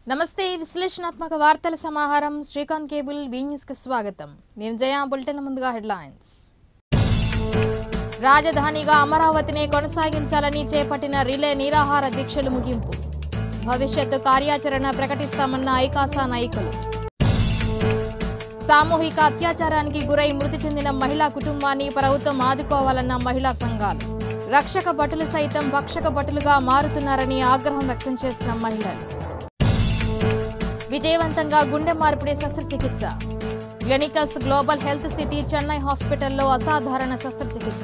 నమస్తే విశ్లేషణాత్మక వార్తల సమాహారం శ్రీకాంత్ కేబుల్ బీ న్యూస్ కి స్వాగతం నేను జయా బులెటిన్ ముందుగా హెడ్లైన్స్ రాజధానిగా అమరావతిని కొనసాగించాలని చేపట్టిన రిలే నిరాహార దీక్షలు ముగింపు భవిష్యత్తు కార్యాచరణ ప్రకటిస్తామన్న ఐకాసా నాయకులు సామూహిక అత్యాచారానికి గురై మృతి చెందిన మహిళా కుటుంబాన్ని ప్రభుత్వం ఆదుకోవాలన్న మహిళా సంఘాలు రక్షక భటులు సైతం భక్షక భటులుగా మారుతున్నారని ఆగ్రహం వ్యక్తం చేసిన మహిళలు విజయవంతంగా గుండె మార్పిడి శస్త్రచికిత్స Gleneagles Global Health City Chennai హాస్పిటల్లో అసాధారణ శస్త్రచికిత్స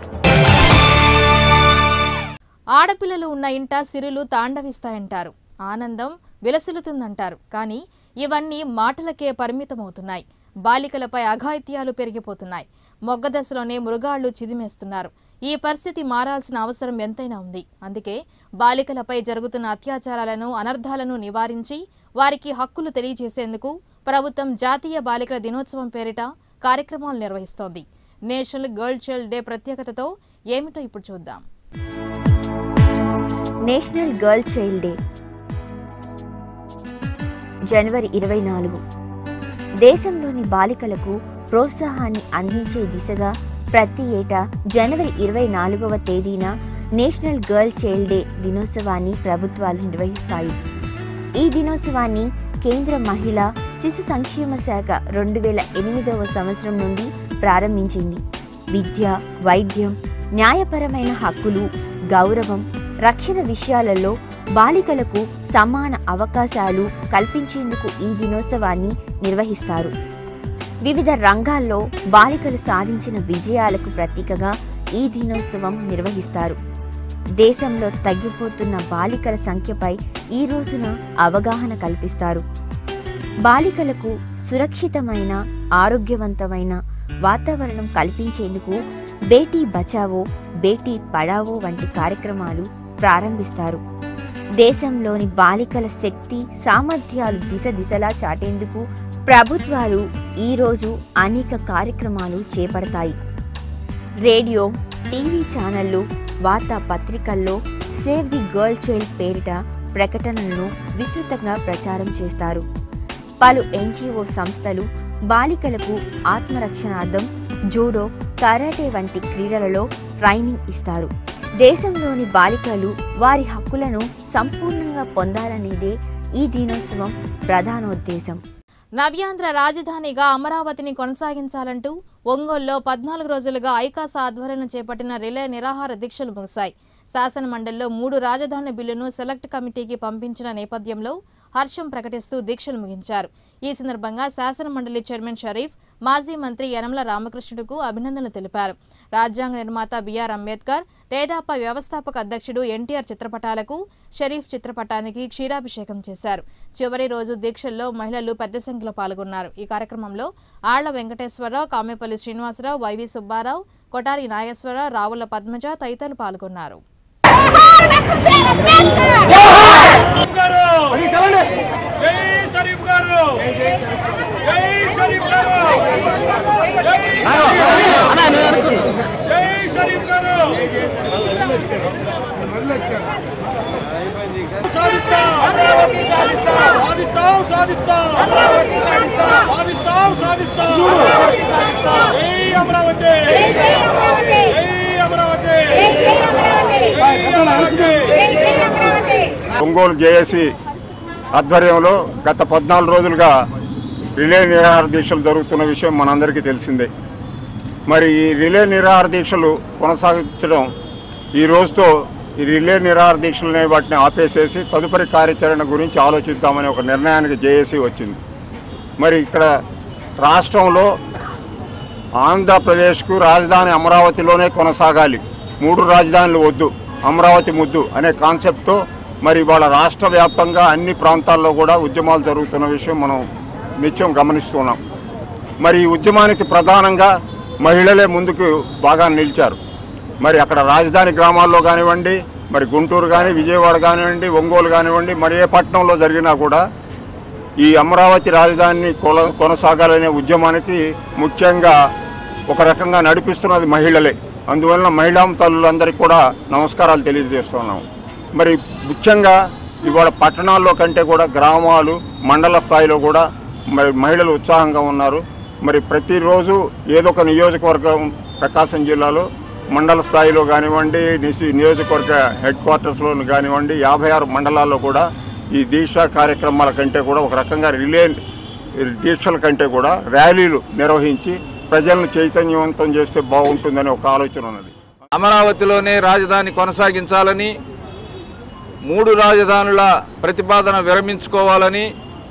ఆడపిల్లలు ఉన్న ఇంట సిరులు తాండవిస్తాయంటారు ఆనందం విలసిల్లుతుందంటారు కానీ ఇవన్నీ మాటలకే పరిమితమవుతున్నాయి బాలికలపై అఘాయిత్యాలు పెరిగిపోతున్నాయి మొగ్గదశలోనే మృగాళ్లు చిదిమేస్తున్నారు ఈ పరిస్థితి మారాల్సిన అవసరం ఎంతైనా ఉంది అందుకే బాలికలపై జరుగుతున్న అత్యాచారాలను అనర్థాలను నివారించి వారికి హక్కులు తెలియజేసేందుకు ప్రభుత్వం జాతీయ బాలికల దినోత్సవం పేరిట కార్యక్రమాలు నిర్వహిస్తోంది నేషనల్ గర్ల్ చైల్డ్ డే ప్రత్యేకతతో ఏమిటో ఇప్పుడు చూద్దాం నేషనల్ గర్ల్ చైల్డ్ డే జనవరి ఇరవై నాలుగు దేశంలోని బాలికలకు ప్రోత్సాహాన్ని అందించే దిశగా ప్రతి ఏటా జనవరి ఇరవై నాలుగవ తేదీన నేషనల్ గర్ల్ చైల్డ్ డే దినోత్సవాన్ని ప్రభుత్వాలు నిర్వహిస్తాయి ఈ దినోత్సవాన్ని కేంద్ర మహిళా శిశు సంక్షేమ శాఖ రెండు వేల ఎనిమిదవ సంవత్సరం నుండి ప్రారంభించింది విద్య వైద్యం న్యాయపరమైన హక్కులు గౌరవం రక్షణ విషయాలలో బాలికలకు సమాన అవకాశాలు కల్పించేందుకు ఈ దినోత్సవాన్ని నిర్వహిస్తారు వివిధ రంగాల్లో బాలికలు సాధించిన విజయాలకు ప్రతీకగా ఈ దినోత్సవం నిర్వహిస్తారు దేశంలో తగ్గిపోతున్న బాలికల సంఖ్యపై ఈ రోజున అవగాహన కల్పిస్తారు బాలికలకు సురక్షితమైన ఆరోగ్యవంతమైన వాతావరణం కల్పించేందుకు బేటీ బచావో బేటీ పడావో వంటి కార్యక్రమాలు ప్రారంభిస్తారు దేశంలోని బాలికల శక్తి సామర్థ్యాలు దిశ దిశలా చాటేందుకు ప్రభుత్వాలు ఈరోజు అనేక కార్యక్రమాలు చేపడతాయి రేడియో టీవీ ఛానళ్లు వార్తాపత్రికల్లో సేవ్ ది గర్ల్ చైల్డ్ పేరిట ప్రకటనలను విస్తృతంగా ప్రచారం చేస్తారు పలు ఎన్జిఓ సంస్థలు బాలికలకు ఆత్మరక్షణార్థం జూడో కరాటే వంటి క్రీడలలో ట్రైనింగ్ ఇస్తారు దేశంలోని బాలికలు వారి హక్కులను సంపూర్ణంగా పొందాలనేదే ఈ దినోత్సవం ప్రధానోద్దేశం నవ్యాంధ్ర రాజధానిగా అమరావతిని కొనసాగించాలంటూ ఒంగోలులో పద్నాలుగు రోజులుగా ఐకాస ఆధ్వర్యంలో చేపట్టిన రిలే నిరాహార దీక్షలు ముగిశాయి శాసన మండలిలో మూడు రాజధానుల బిల్లును సెలెక్ట్ కమిటీకి పంపించిన నేపథ్యంలో హర్షం ప్రకటిస్తూ దీక్షలు ముగించారు ఈ సందర్భంగా శాసన మండలి చైర్మన్ షరీఫ్ మాజీ మంత్రి యనమల రామకృష్ణుడుకు అభినందనలు తెలిపారు రాజ్యాంగ నిర్మాత బిఆర్ అంబేద్కర్ తేదాప వ్యవస్థాపక అధ్యక్షుడు ఎన్టీఆర్ చిత్రపటాలకు షరీఫ్ చిత్రపటానికి క్షీరాభిషేకం చేశారు చివరి రోజు దీక్షల్లో మహిళలు పెద్ద సంఖ్యలో పాల్గొన్నారు ఈ కార్యక్రమంలో ఆళ్ల వెంకటేశ్వరరావు కామేపల్లి శ్రీనివాసరావు వైవి సుబ్బారావు కొటారి నాగేశ్వరరావు రావుల పద్మజ తదితరులు పాల్గొన్నారు గారు జై షరీఫ్ గారు జై షరీఫ్ గారు జై జై షరీఫ్ గారు సాధిస్తాం అమరావతి సాధిస్తాం సాధిస్తాం సాధిస్తాం అమరావతి సాధిస్తాం సాధిస్తాం సాధిస్తాం అమరావతి సాధిస్తాం జై అమరావతి జై అమరావతి జై అమరావతి ఒంగోలు జేఏసీ ఆధ్వర్యంలో గత పద్నాలుగు రోజులుగా రిలే నిరాహార దీక్షలు జరుగుతున్న విషయం మనందరికీ తెలిసిందే మరి ఈ రిలే నిరాహార దీక్షలు కొనసాగించడం ఈ రోజుతో ఈ రిలే నిరాహార దీక్షలు అనే వాటిని ఆపేసేసి తదుపరి కార్యాచరణ గురించి ఆలోచిద్దామనే ఒక నిర్ణయానికి జేఏసీ వచ్చింది మరి ఇక్కడ రాష్ట్రంలో ఆంధ్రప్రదేశ్కు రాజధాని అమరావతిలోనే కొనసాగాలి మూడు రాజధానులు వద్దు అమరావతి ముద్దు అనే కాన్సెప్ట్తో మరి ఇవాళ రాష్ట్ర వ్యాప్తంగా అన్ని ప్రాంతాల్లో కూడా ఉద్యమాలు జరుగుతున్న విషయం మనం నిత్యం గమనిస్తున్నాం మరి ఈ ఉద్యమానికి ప్రధానంగా మహిళలే ముందుకు బాగా నిలిచారు మరి అక్కడ రాజధాని గ్రామాల్లో కానివ్వండి మరి గుంటూరు కానీ విజయవాడ కానివ్వండి ఒంగోలు కానివ్వండి మరి ఏ పట్టణంలో జరిగినా కూడా ఈ అమరావతి రాజధానిని కొల కొనసాగాలనే ఉద్యమానికి ముఖ్యంగా ఒక రకంగా నడిపిస్తున్నది మహిళలే అందువలన మహిళా తల్లులందరికీ కూడా నమస్కారాలు తెలియజేస్తున్నాం మరి ముఖ్యంగా ఇవాళ పట్టణాల్లో కంటే కూడా గ్రామాలు మండల స్థాయిలో కూడా మరి మహిళలు ఉత్సాహంగా ఉన్నారు మరి ప్రతిరోజు ఏదో ఒక నియోజకవర్గం ప్రకాశం జిల్లాలో మండల స్థాయిలో కానివ్వండి నిసి- నియోజకవర్గ హెడ్ క్వార్టర్స్లో కానివ్వండి యాభై ఆరు మండలాల్లో కూడా ఈ దీక్ష కార్యక్రమాల కంటే కూడా ఒక రకంగా రిలే దీక్షల కంటే కూడా ర్యాలీలు నిర్వహించి ప్రజలను చైతన్యవంతం చేస్తే బాగుంటుందని ఒక ఆలోచన ఉన్నది అమరావతిలోనే రాజధాని కొనసాగించాలని మూడు రాజధానుల ప్రతిపాదన విరమించుకోవాలని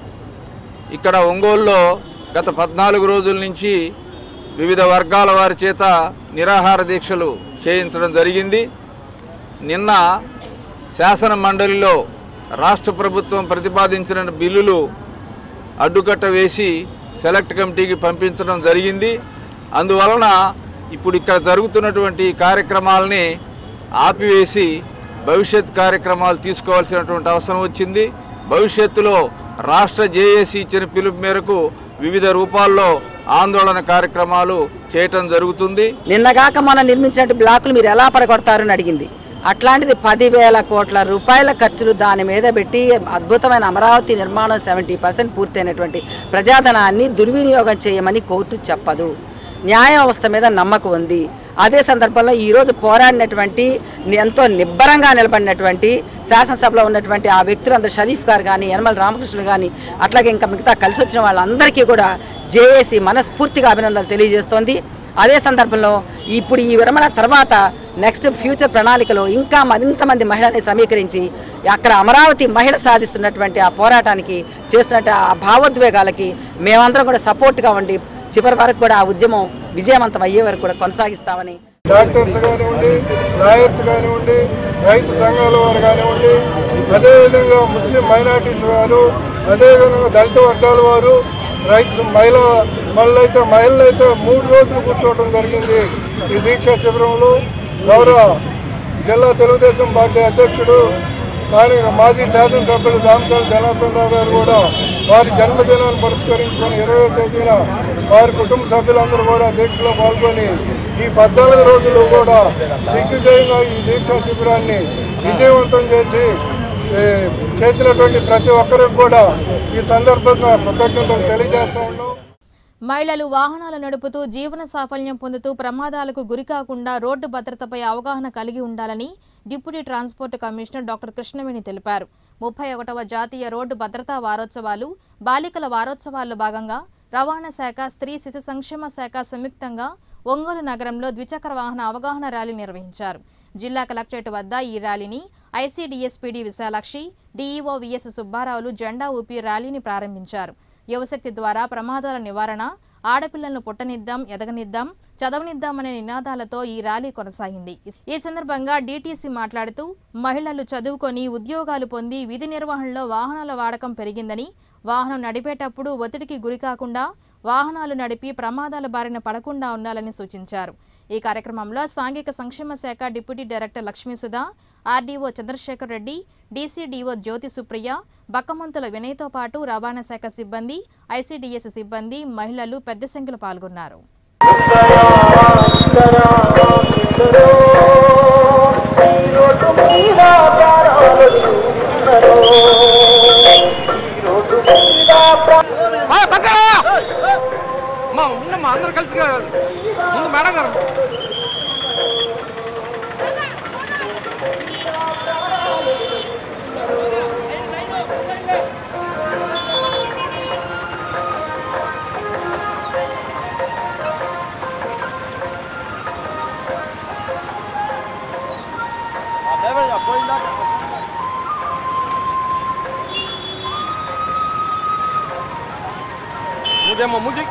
ఇక్కడ ఒంగోలులో గత పద్నాలుగు రోజుల నుంచి వివిధ వర్గాల వారి చేత నిరాహార దీక్షలు చేయించడం జరిగింది నిన్న శాసన మండలిలో రాష్ట్ర ప్రభుత్వం ప్రతిపాదించిన బిల్లులు అడ్డుకట్ట వేసి సెలెక్ట్ కమిటీకి పంపించడం జరిగింది అందువలన ఇప్పుడు ఇక్కడ జరుగుతున్నటువంటి కార్యక్రమాలని ఆపివేసి భవిష్యత్ కార్యక్రమాలు తీసుకోవాల్సినటువంటి అవసరం వచ్చింది భవిష్యత్తులో రాష్ట్ర జేఏసీ ఇచ్చిన పిలుపు మేరకు వివిధ రూపాల్లో ఆందోళన కార్యక్రమాలు చేయటం జరుగుతుంది నిన్నగాక మనం నిర్మించినట్టు బ్లాకులు మీరు ఎలా పడగొడతారని అడిగింది అట్లాంటిది పదివేల కోట్ల రూపాయల ఖర్చులు దాని మీద పెట్టి అద్భుతమైన అమరావతి నిర్మాణం సెవెంటీ పర్సెంట్ పూర్తయినటువంటి ప్రజాధనాన్ని దుర్వినియోగం చేయమని కోర్టు చెప్పదు న్యాయ వ్యవస్థ మీద నమ్మకం ఉంది అదే సందర్భంలో ఈరోజు పోరాడినటువంటి ఎంతో నిబ్బరంగా నిలబడినటువంటి శాసనసభలో ఉన్నటువంటి ఆ వ్యక్తులందరూ షరీఫ్ గారు కానీ యనమల రామకృష్ణులు కానీ అట్లాగే ఇంకా మిగతా కలిసి వచ్చిన వాళ్ళందరికీ కూడా జేఏసీ మనస్ఫూర్తిగా అభినందనలు తెలియజేస్తోంది అదే సందర్భంలో ఇప్పుడు ఈ విరమణ తర్వాత నెక్స్ట్ ఫ్యూచర్ ప్రణాళికలో ఇంకా మరింత మంది మహిళల్ని సమీకరించి అక్కడ అమరావతి మహిళ సాధిస్తున్నటువంటి ఆ పోరాటానికి చేస్తున్నట్టు ఆ భావోద్వేగాలకి మేమందరం కూడా సపోర్ట్గా ఉండి చివరి వరకు కూడా ఆ ఉద్యమం విజయవంతం అయ్యే వరకు కూడా కొనసాగిస్తామని డాక్టర్స్ కానివ్వండి లాయర్స్ కానివ్వండి రైతు సంఘాల వారు కానివ్వండి అదేవిధంగా ముస్లిం మైనార్టీస్ వారు అదేవిధంగా దళిత వర్గాల వారు రైతు మహిళ మళ్ళైతే మహిళలు అయితే మూడు రోజులు కూర్చోవడం జరిగింది ఈ దీక్షా శిబిరంలో గౌరవ జిల్లా తెలుగుదేశం పార్టీ అధ్యక్షుడు స్థానిక మాజీ శాసనసభ్యులు దామచల జనార్దన్ రావు గారు కూడా వారి జన్మదినాన్ని పురస్కరించుకొని ఇరవై తేదీన వారి కుటుంబ సభ్యులందరూ కూడా దీక్షలో పాల్గొని ఈ పద్నాలుగు రోజులు కూడా దిగ్విజయంగా ఈ దీక్షా శిబిరాన్ని విజయవంతం చేసి ఏ, చేసినటువంటి ప్రతి ఒక్కరికి కూడా ఈ సందర్భంగా కృతజ్ఞతలు తెలియజేస్తా ఉన్నాం మహిళలు వాహనాలు నడుపుతూ జీవన సాఫల్యం పొందుతూ ప్రమాదాలకు గురికాకుండా రోడ్డు భద్రతపై అవగాహన కలిగి ఉండాలని deputy transport commissioner doctor Krishnaveni తెలిపారు ముప్పై ఒకటవ జాతీయ రోడ్డు భద్రతా వారోత్సవాలు బాలికల వారోత్సవాల్లో భాగంగా రవాణా శాఖ స్త్రీ శిశు సంక్షేమ శాఖ సంయుక్తంగా ఒంగోలు నగరంలో ద్విచక్ర వాహన అవగాహన ర్యాలీ నిర్వహించారు జిల్లా కలెక్టరేట్ వద్ద ఈ ర్యాలీని ఐసీడీఎస్పీడీ విశాలాక్షి డీఈఓ విఎస్ సుబ్బారావులు జెండా ఊపి ర్యాలీని ప్రారంభించారు యువశక్తి ద్వారా ప్రమాదాల నివారణ ఆడపిల్లలను పుట్టనిద్దాం ఎదగనిద్దాం చదవనిద్దాం అనే నినాదాలతో ఈ ర్యాలీ కొనసాగింది ఈ సందర్భంగా డీటీసీ మాట్లాడుతూ మహిళలు చదువుకొని ఉద్యోగాలు పొంది విధి నిర్వహణలో వాహనాల వాడకం పెరిగిందని వాహనం నడిపేటప్పుడు ఒత్తిడికి గురికాకుండా వాహనాలు నడిపి ప్రమాదాల బారిన పడకుండా ఉండాలని సూచించారు ఈ కార్యక్రమంలో సాంఘిక సంక్షేమ శాఖ deputy director Lakshmi Sudha RDO Chandrasekhar Reddy DCDO Jyothi Supriya Bakkamanthula వినయ్తో పాటు రవాణా శాఖ సిబ్బంది ఐసీడీఎస్ సిబ్బంది మహిళలు పెద్ద సంఖ్యలో పాల్గొన్నారు అందరు కలిసి ముందు మేడం గారు ముజేమో ముజి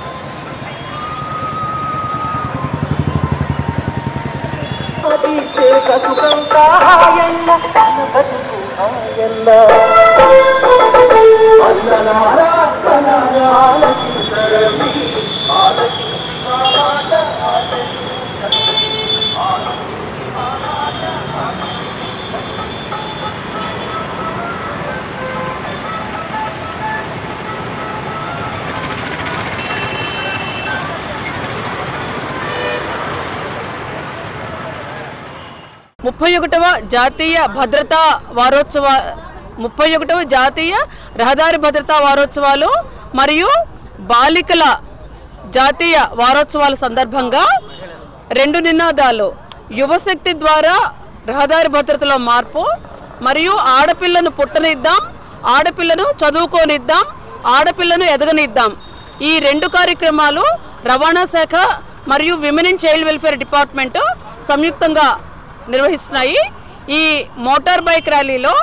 Happy ముప్పై ఒకటవ జాతీయ భద్రతా వారోత్సవ ముప్పై ఒకటవ జాతీయ రహదారి భద్రతా వారోత్సవాలు మరియు బాలికల జాతీయ వారోత్సవాల సందర్భంగా రెండు నినాదాలు యువశక్తి ద్వారా రహదారి భద్రతలో మార్పు మరియు ఆడపిల్లను పుట్టనిద్దాం ఆడపిల్లను చదువుకోనిద్దాం ఆడపిల్లను ఎదగనిద్దాం ఈ రెండు కార్యక్రమాలు రవాణా శాఖ మరియు women and child welfare department సంయుక్తంగా నిర్వహిస్తున్నాయి ఈ మోటార్ బైక్ ర్యాలీలో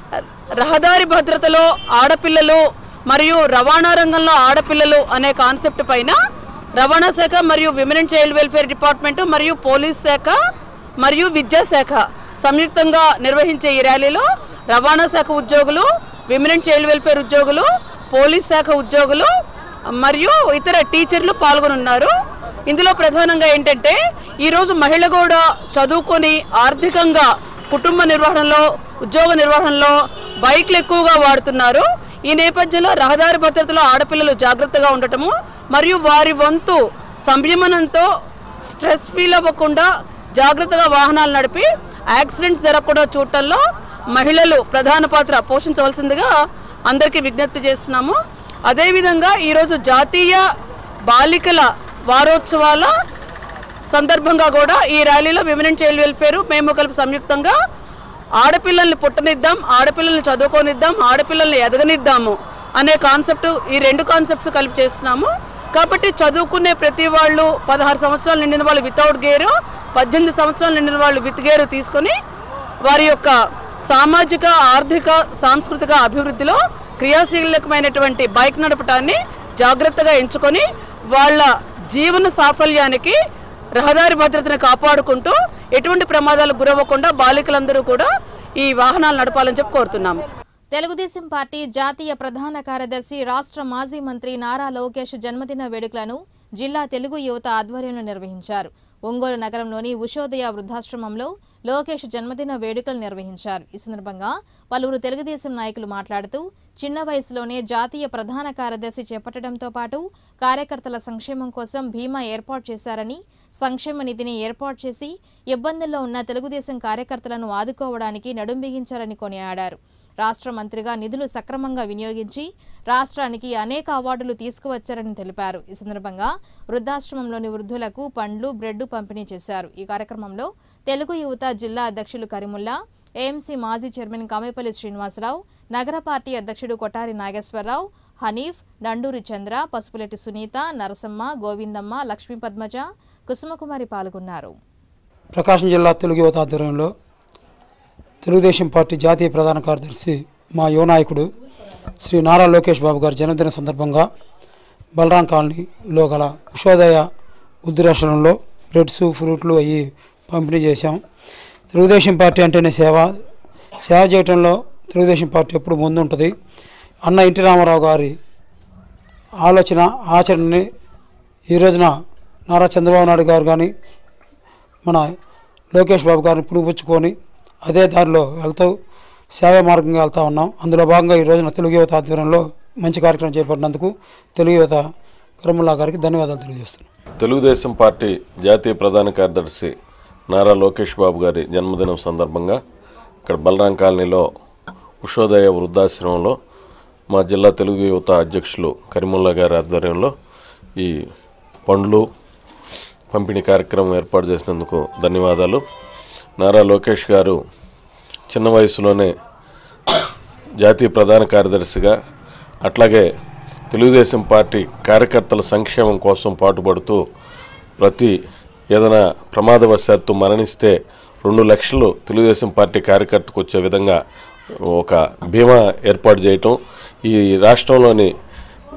రహదారి భద్రతలో ఆడపిల్లలు మరియు రవాణా రంగంలో ఆడపిల్లలు అనే కాన్సెప్ట్ పైన రవాణా శాఖ మరియు women and child welfare department మరియు పోలీస్ శాఖ మరియు విద్యాశాఖ సంయుక్తంగా నిర్వహించే ఈ ర్యాలీలో రవాణా శాఖ ఉద్యోగులు విమెన్ అండ్ చైల్డ్ వెల్ఫేర్ ఉద్యోగులు పోలీస్ శాఖ ఉద్యోగులు మరియు ఇతర టీచర్లు పాల్గొనున్నారు ఇందులో ప్రధానంగా ఏంటంటే ఈరోజు మహిళ కూడా చదువుకొని ఆర్థికంగా కుటుంబ నిర్వహణలో ఉద్యోగ నిర్వహణలో బైక్లు ఎక్కువగా వాడుతున్నారు ఈ నేపథ్యంలో రహదారి భద్రతలో ఆడపిల్లలు జాగ్రత్తగా ఉండటము మరియు వారి వంతు సంయమనంతో స్ట్రెస్ ఫీల్ అవ్వకుండా జాగ్రత్తగా వాహనాలు నడిపి యాక్సిడెంట్స్ జరగకుండా చూడటంలో మహిళలు ప్రధాన పాత్ర పోషించవలసిందిగా అందరికీ విజ్ఞప్తి చేస్తున్నాము అదేవిధంగా ఈరోజు జాతీయ బాలికల వారోత్సవాల సందర్భంగా కూడా ఈ ర్యాలీలో విమెన్ అండ్ చైల్డ్ వెల్ఫేర్ మేము కలిపి సంయుక్తంగా ఆడపిల్లల్ని పుట్టనిద్దాం ఆడపిల్లల్ని చదువుకోనిద్దాం ఆడపిల్లల్ని ఎదగనిద్దాము అనే కాన్సెప్ట్ ఈ రెండు కాన్సెప్ట్స్ కలిపి చేస్తున్నాము కాబట్టి చదువుకునే ప్రతి వాళ్ళు పదహారు సంవత్సరాలు నిండిన వాళ్ళు వితౌట్ గేరు పద్దెనిమిది సంవత్సరాలు నిండిన వాళ్ళు విత్ గేరు తీసుకొని వారి యొక్క సామాజిక ఆర్థిక సాంస్కృతిక అభివృద్ధిలో క్రియాశీలకమైనటువంటి బైక్ నడపటాన్ని జాగ్రత్తగా ఎంచుకొని వాళ్ళ జీవన సాఫల్యానికి రహదారి భద్రతను కాపాడుకుంటూ ఎటువంటి ప్రమాదాలకు గురవ్వకుండా బాలికలందరూ కూడా ఈ వాహనాలు నడపాలని చెప్పి కోరుతున్నాము తెలుగుదేశం పార్టీ జాతీయ ప్రధాన కార్యదర్శి రాష్ట్ర మాజీ మంత్రి నారా లోకేష్ జన్మదిన వేడుకలను జిల్లా తెలుగు యువత ఆధ్వర్యంలో నిర్వహించారు ఒంగోలు నగరంలోని ఉషోదయ వృద్ధాశ్రమంలో లోకేష్ జన్మదిన వేడుకలు నిర్వహించారు ఈ సందర్భంగా పలువురు తెలుగుదేశం నాయకులు మాట్లాడుతూ చిన్న వయసులోనే జాతీయ ప్రధాన కార్యదర్శి చేపట్టడంతో పాటు కార్యకర్తల సంక్షేమం కోసం బీమా ఏర్పాటు చేశారని సంక్షేమ నిధిని ఏర్పాటు చేసి ఇబ్బందుల్లో ఉన్న తెలుగుదేశం కార్యకర్తలను ఆదుకోవడానికి నడుం బిగించారని కొనియాడారు రాష్ట్ర మంత్రిగా నిధులు సక్రమంగా వినియోగించి రాష్ట్రానికి అనేక అవార్డులు తీసుకువచ్చారని తెలిపారు ఈ సందర్భంగా వృద్ధాశ్రమంలోని వృద్ధులకు పండ్లు బ్రెడ్ పంపిణీ చేశారు ఈ కార్యక్రమంలో తెలుగు యువత జిల్లా అధ్యక్షులు కరిముల్లా ఏఎంసీ మాజీ చైర్మన్ కామేపల్లి శ్రీనివాసరావు నగర పార్టీ అధ్యక్షుడు కొటారి నాగేశ్వరరావు హనీఫ్ నండూరి చంద్ర పసుపులెట్టి సునీత నరసమ్మ గోవిందమ్మ లక్ష్మీ పద్మజ కుసుమకుమారి పాల్గొన్నారు ప్రకాశం జిల్లా తెలుగు యువత ఆధ్వర్యంలో తెలుగుదేశం పార్టీ జాతీయ ప్రధాన కార్యదర్శి మా యువ నాయకుడు శ్రీ నారా లోకేష్ బాబు గారి జన్మదిన సందర్భంగా బలరాం కాలనీలో గల ఉషోదయ వృద్ధాశ్రమంలో బ్రెడ్స్ ఫ్రూట్లు అవి పంపిణీ చేశాం తెలుగుదేశం పార్టీ అంటేనే సేవ సేవ చేయటంలో తెలుగుదేశం పార్టీ ఎప్పుడు ముందుంటుంది అన్న ఎన్టీ రామారావు గారి ఆలోచన ఆచరణని ఈ రోజున నారా చంద్రబాబు నాయుడు గారు కానీ మన లోకేష్ బాబు గారిని పునిపుచ్చుకొని అదే దారిలో వెళ్తూ సేవా మార్గంగా వెళ్తూ ఉన్నాం అందులో భాగంగా ఈ రోజున తెలుగు యువత ఆధ్వర్యంలో మంచి కార్యక్రమం చేపట్టినందుకు తెలుగు యువత కరముల్లా గారికి ధన్యవాదాలు తెలియజేస్తున్నాను తెలుగుదేశం పార్టీ జాతీయ ప్రధాన కార్యదర్శి నారా లోకేష్ బాబు గారి జన్మదినం సందర్భంగా ఇక్కడ బలరాం కాలనీలో ఉషోదయ వృద్ధాశ్రమంలో మా జిల్లా తెలుగు యువత అధ్యక్షులు కరిముల్లా గారి ఆధ్వర్యంలో ఈ పండ్లు పంపిణీ కార్యక్రమం ఏర్పాటు చేసినందుకు ధన్యవాదాలు నారా లోకేష్ గారు చిన్న వయసులోనే జాతీయ ప్రధాన కార్యదర్శిగా అట్లాగే తెలుగుదేశం పార్టీ కార్యకర్తల సంక్షేమం కోసం పాటుపడుతూ ప్రతి ఏదైనా ప్రమాదవశాత్తు మరణిస్తే రెండు లక్షలు తెలుగుదేశం పార్టీ కార్యకర్తకు వచ్చే విధంగా ఒక బీమా ఏర్పాటు చేయటం ఈ రాష్ట్రంలోని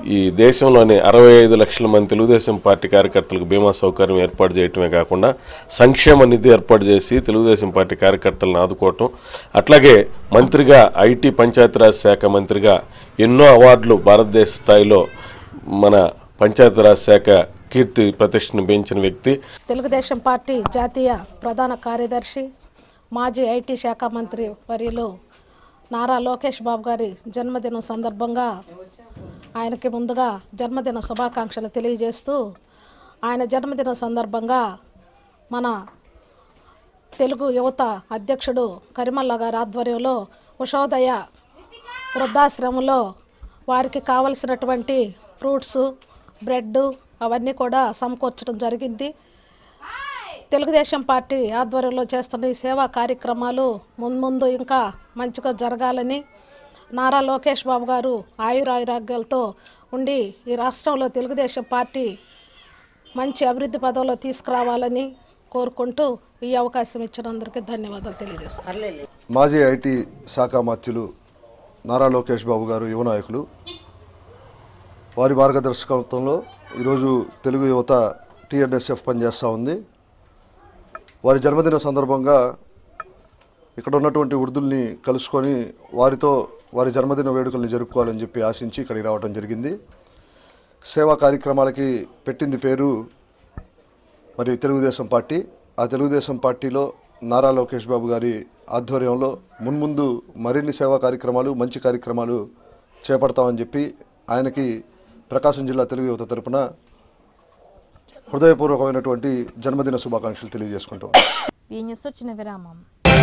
ఈ దేశంలోని అరవై ఐదు లక్షల మంది తెలుగుదేశం పార్టీ కార్యకర్తలకు బీమా సౌకర్యం ఏర్పాటు చేయటమే కాకుండా సంక్షేమ నిధి ఏర్పాటు చేసి తెలుగుదేశం పార్టీ కార్యకర్తలను ఆదుకోవటం అట్లాగే మంత్రిగా ఐటీ పంచాయతీరాజ్ శాఖ మంత్రిగా ఎన్నో అవార్డులు భారతదేశ స్థాయిలో మన పంచాయతీరాజ్ శాఖ కీర్తి ప్రతిష్టను పెంచిన వ్యక్తి తెలుగుదేశం పార్టీ జాతీయ ప్రధాన కార్యదర్శి మాజీ ఐటీ శాఖ మంత్రి వర్యులు నారా లోకేష్ బాబు గారి జన్మదినం సందర్భంగా ఆయనకి ముందుగా జన్మదిన శుభాకాంక్షలు తెలియజేస్తూ ఆయన జన్మదిన సందర్భంగా మన తెలుగు యువత అధ్యక్షుడు కరిమల్ల గారి ఆధ్వర్యంలో ఉషోదయ వృద్ధాశ్రమంలో వారికి కావలసినటువంటి ఫ్రూట్స్ బ్రెడ్ అవన్నీ కూడా సమకూర్చడం జరిగింది తెలుగుదేశం పార్టీ ఆధ్వర్యంలో చేస్తున్న ఈ సేవా కార్యక్రమాలు మున్ముందు ఇంకా మంచిగా జరగాలని నారా లోకేష్ బాబు గారు ఆయురారోగ్యాలతో ఉండి ఈ రాష్ట్రంలో తెలుగుదేశం పార్టీ మంచి అభివృద్ధి పదంలో తీసుకురావాలని కోరుకుంటూ ఈ అవకాశం ఇచ్చినందుకు ధన్యవాదాలు తెలియజేస్తాను మాజీ ఐటీ శాఖ మాత్యులు నారా లోకేష్ బాబు గారు యువ నాయకులు వారి మార్గదర్శకత్వంలో ఈరోజు తెలుగు యువత టీఎన్ఎస్ఎఫ్ పనిచేస్తూ ఉంది వారి జన్మదిన సందర్భంగా ఇక్కడ ఉన్నటువంటి వృద్ధుల్ని కలుసుకొని వారితో వారి జన్మదిన వేడుకల్ని జరుపుకోవాలని చెప్పి ఆశించి ఇక్కడికి రావడం జరిగింది సేవా కార్యక్రమాలకి పెట్టింది పేరు మరి తెలుగుదేశం పార్టీ ఆ తెలుగుదేశం పార్టీలో నారా లోకేష్ బాబు గారి ఆధ్వర్యంలో మున్ముందు మరిన్ని సేవా కార్యక్రమాలు మంచి కార్యక్రమాలు చేపడతామని చెప్పి ఆయనకి ప్రకాశం జిల్లా తెలుగు యువత తరపున హృదయపూర్వకమైనటువంటి జన్మదిన శుభాకాంక్షలు తెలియజేసుకుంటాం ఈ న్యూస్ వచ్చిన విరామం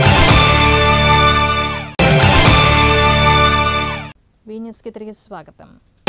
వీ న్యూస్కి తిరిగి స్వాగతం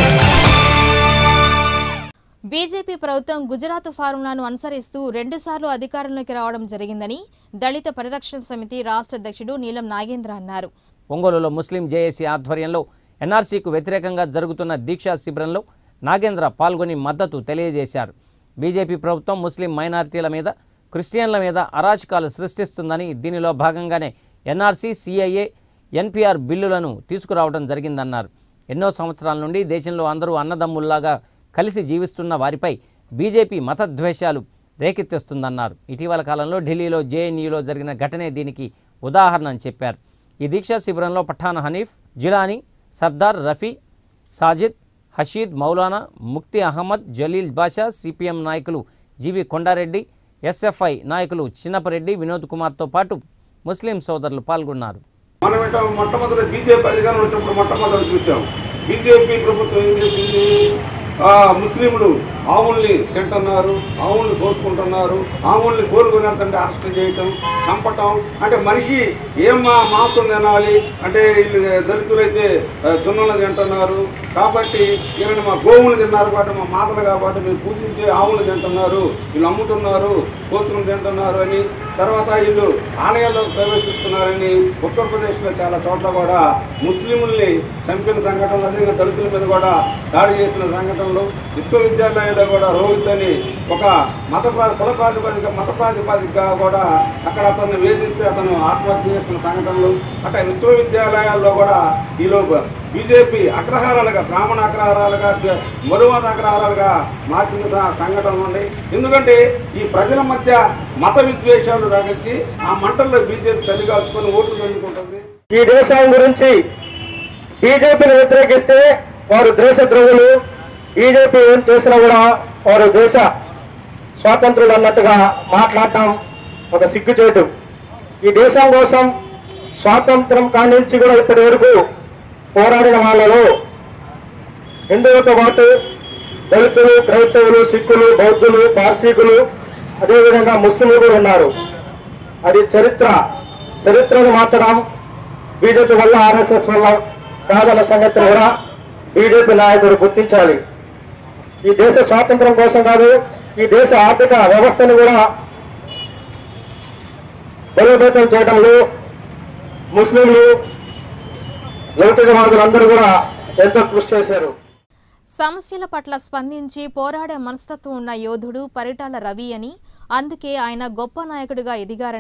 బీజేపీ ప్రభుత్వం గుజరాత్ ఫార్ములాను అనుసరిస్తూ రెండుసార్లు అధికారంలోకి రావడం జరిగిందని దళిత పరిరక్షణ సమితి రాష్ట్ర అధ్యక్షుడు నీలం నాగేంద్ర అన్నారు ఒంగోలులో ముస్లిం జేఏసీ ఆధ్వర్యంలో ఎన్ఆర్సీకు వ్యతిరేకంగా జరుగుతున్న దీక్షా శిబిరంలో నాగేంద్ర పాల్గొని మద్దతు తెలియజేశారు బీజేపీ ప్రభుత్వం ముస్లిం మైనారిటీల మీద క్రిస్టియన్ల మీద అరాచకాలు సృష్టిస్తుందని దీనిలో భాగంగానే ఎన్ఆర్సీ సిఐఏ ఎన్పిఆర్ బిల్లులను తీసుకురావడం జరిగిందన్నారు ఎన్నో సంవత్సరాల నుండి దేశంలో అందరూ అన్నదమ్ముల్లాగా కలిసి జీవిస్తున్న వారిపై బీజేపీ మతద్వేషాలు రేకెత్తిస్తుందన్నారు ఇటీవల కాలంలో ఢిల్లీలో జేఎన్యూలో జరిగిన ఘటనే దీనికి ఉదాహరణ అని చెప్పారు ఈ దీక్షా శిబిరంలో పఠాన్ హనీఫ్ జిలానీ సర్దార్ రఫీ సాజిద్ హషీద్ మౌలానా ముక్తి అహ్మద్ జలీల్ బాషా సిపిఎం నాయకులు జీవి కొండారెడ్డి ఎస్ఎఫ్ఐ నాయకులు చిన్నపరెడ్డి వినోద్ కుమార్తో పాటు ముస్లిం సోదరులు పాల్గొన్నారు మనం ఏంటో మొట్టమొదటి బీజేపీ అధికారం వచ్చినప్పుడు మొట్టమొదటి చూసాం బీజేపీ ప్రభుత్వం ఏం చేసింది ఆ, ముస్లింలు ఆవుల్ని తింటున్నారు ఆవుల్ని కోసుకుంటున్నారు ఆవుల్ని కోరుకుని వెళ్తుంటే అరెస్ట్ చేయటం చంపటం అంటే మనిషి ఏం మా మాంసం తినాలి అంటే వీళ్ళు దళితులైతే ఆ, దున్నలు తింటున్నారు కాబట్టి ఈయన మా గోవులు తిన్నారు కాబట్టి మా మాతలు కాబట్టి మేము పూజించే ఆవులు తింటున్నారు వీళ్ళు అమ్ముతున్నారు కోసుకుని తింటున్నారు అని తర్వాత వీళ్ళు ఆలయాల్లో ప్రవేశిస్తున్నారని ఉత్తరప్రదేశ్లో చాలా చోట్ల కూడా ముస్లింల్ని చంపిన సంఘటనలు అదేవిధంగా దళితుల మీద కూడా దాడి చేసిన సంఘటనలు విశ్వవిద్యాలయాల్లో కూడా రోహిత్ అని ఒక మత ప్రా- కుల ప్రాతిపదిక మత ప్రాతిపదికగా కూడా అక్కడ అతన్ని వేధించి అతను ఆత్మహత్య చేసిన సంఘటనలు అట్లా విశ్వవిద్యాలయాల్లో కూడా ఈలోపు బీజేపీ అగ్రహారాలుగా బ్రాహ్మణ అగ్రహారాలుగా మరువాద అగ్రహారాలుగా మార్చిన స- సంఘటనలు ఉన్నాయి ఎందుకంటే ఈ ప్రజల మధ్య మత విద్వేషాలు రగించి ఆ మంటల్లో బీజేపీ చలిగాల్చుకొని ఓట్లు ఎన్నుకుంటుంది ఈ దేశం గురించి బీజేపీని వ్యతిరేకిస్తే వారు దేశద్రోహులు బీజేపీ ఏం చేసినా కూడా వారు దేశ స్వాతంత్రులు అన్నట్టుగా మాట్లాడటం ఒక సిగ్గుచేటు ఈ దేశం కోసం స్వాతంత్రం కానించి కూడా ఇప్పటి వరకు పోరాడిన వాళ్ళలో హిందువులతో పాటు దళితులు క్రైస్తవులు సిక్కులు బౌద్ధులు పార్సీకులు అదేవిధంగా ముస్లింలు కూడా ఉన్నారు అది చరిత్ర చరిత్రను మార్చడం బీజేపీ వల్ల ఆర్ఎస్ఎస్ వల్ల కాదన్న సంగతి కూడా బీజేపీ నాయకుడు గుర్తించాలి ఈ దేశ స్వాతంత్రం కోసం కాదు ఈ దేశ ఆర్థిక వ్యవస్థను కూడా బలోపేతం చేయడంలో ముస్లింలు లౌకికవాదులందరూ కూడా ఎంతో కృషి చేశారు సమస్యల పట్ల స్పందించి పోరాడే మనస్తత్వం ఉన్న యోధుడు పరిటాల రవి అని అందుకే ఆయన గొప్ప నాయకుడిగా ఎదిగారని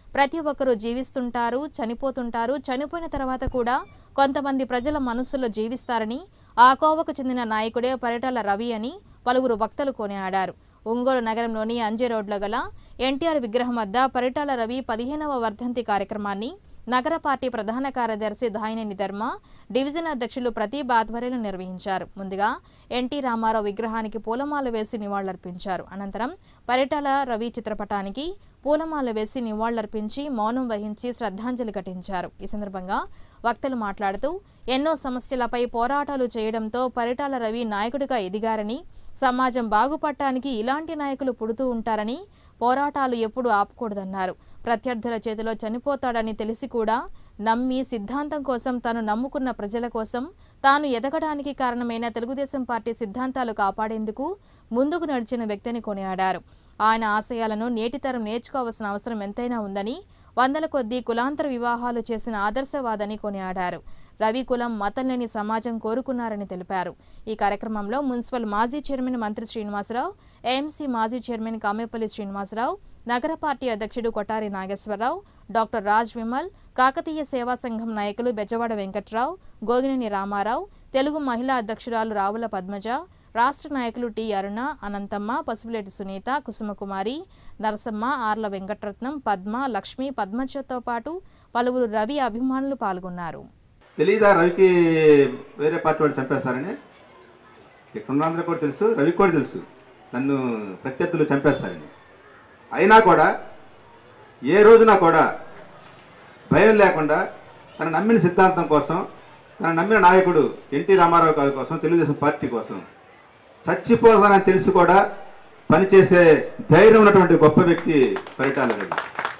ప్రతి ఒక్కరూ జీవిస్తుంటారు చనిపోతుంటారు చనిపోయిన తర్వాత కూడా కొంతమంది ప్రజల మనస్సులో జీవిస్తారని ఆ కోవకు చెందిన నాయకుడే పరిటాల రవి అని పలువురు వక్తలు కొనియాడారు ఒంగోలు నగరంలోని అంజే రోడ్లో గల ఎన్టీఆర్ విగ్రహం వద్ద పరిటాల రవి పదిహేనవ వర్ధంతి కార్యక్రమాన్ని నగర పార్టీ ప్రధాన కార్యదర్శి దాయినేని ధర్మ డివిజన్ అధ్యక్షులు ప్రతీప్ ఆధ్వర్యంలో నిర్వహించారు ముందుగా ఎన్టీ రామారావు విగ్రహానికి పూలమాల వేసి నివాళులర్పించారు అనంతరం పరిటాల రవి చిత్రపటానికి పూలమాల వేసి నివాళులర్పించి మౌనం వహించి శ్రద్ధాంజలి ఘటించారు ఈ సందర్భంగా వక్తలు మాట్లాడుతూ ఎన్నో సమస్యలపై పోరాటాలు చేయడంతో పరిటాల రవి నాయకుడిగా ఎదిగారని సమాజం బాగుపడటానికి ఇలాంటి నాయకులు పుడుతూ ఉంటారని పోరాటాలు ఎప్పుడూ ఆపకూడదన్నారు ప్రత్యర్థుల చేతిలో చనిపోతాడని తెలిసి కూడా నమ్మి సిద్ధాంతం కోసం తాను నమ్ముకున్న ప్రజల కోసం తాను ఎదగడానికి కారణమైన తెలుగుదేశం పార్టీ సిద్ధాంతాలు కాపాడేందుకు ముందుకు నడిచిన వ్యక్తిని కొనియాడారు ఆయన ఆశయాలను నేటితరం నేర్చుకోవాల్సిన అవసరం ఎంతైనా ఉందని వందల కొద్దీ కులాంతర వివాహాలు చేసిన ఆదర్శవాదని కొనియాడారు రవి కులం మతం లేని సమాజం కోరుకున్నారని తెలిపారు ఈ కార్యక్రమంలో మున్సిపల్ మాజీ చైర్మన్ మంత్రి శ్రీనివాసరావు ఏఎంసీ మాజీ చైర్మన్ కామేపల్లి శ్రీనివాసరావు నగర పార్టీ అధ్యక్షుడు కొటారి నాగేశ్వరరావు డాక్టర్ రాజ్ విమల్ కాకతీయ సేవా సంఘం నాయకులు బెజవాడ వెంకట్రావు గోగినేని రామారావు తెలుగు మహిళా అధ్యక్షురాలు రావుల పద్మజ రాష్ట్ర నాయకులు టి అరుణ అనంతమ్మ పసుపులేటి సునీత కుసుమకుమారి నరసమ్మ ఆర్ల వెంకటరత్నం పద్మ లక్ష్మి పద్మజతో పాటు పలువురు రవి అభిమానులు పాల్గొన్నారు తెలీదా రవికి వేరే పార్టీ వాళ్ళు చంపేస్తారని ఇక్కడ ఉన్నందరూ కూడా తెలుసు రవికి కూడా తెలుసు నన్ను ప్రత్యర్థులు చంపేస్తారని అయినా కూడా ఏ రోజున కూడా భయం లేకుండా తన నమ్మిన సిద్ధాంతం కోసం తన నమ్మిన నాయకుడు ఎన్టీ రామారావు గారి కోసం తెలుగుదేశం పార్టీ కోసం చచ్చిపోతానని తెలిసి కూడా పనిచేసే ధైర్యం ఉన్నటువంటి గొప్ప వ్యక్తి పరిటాల రవి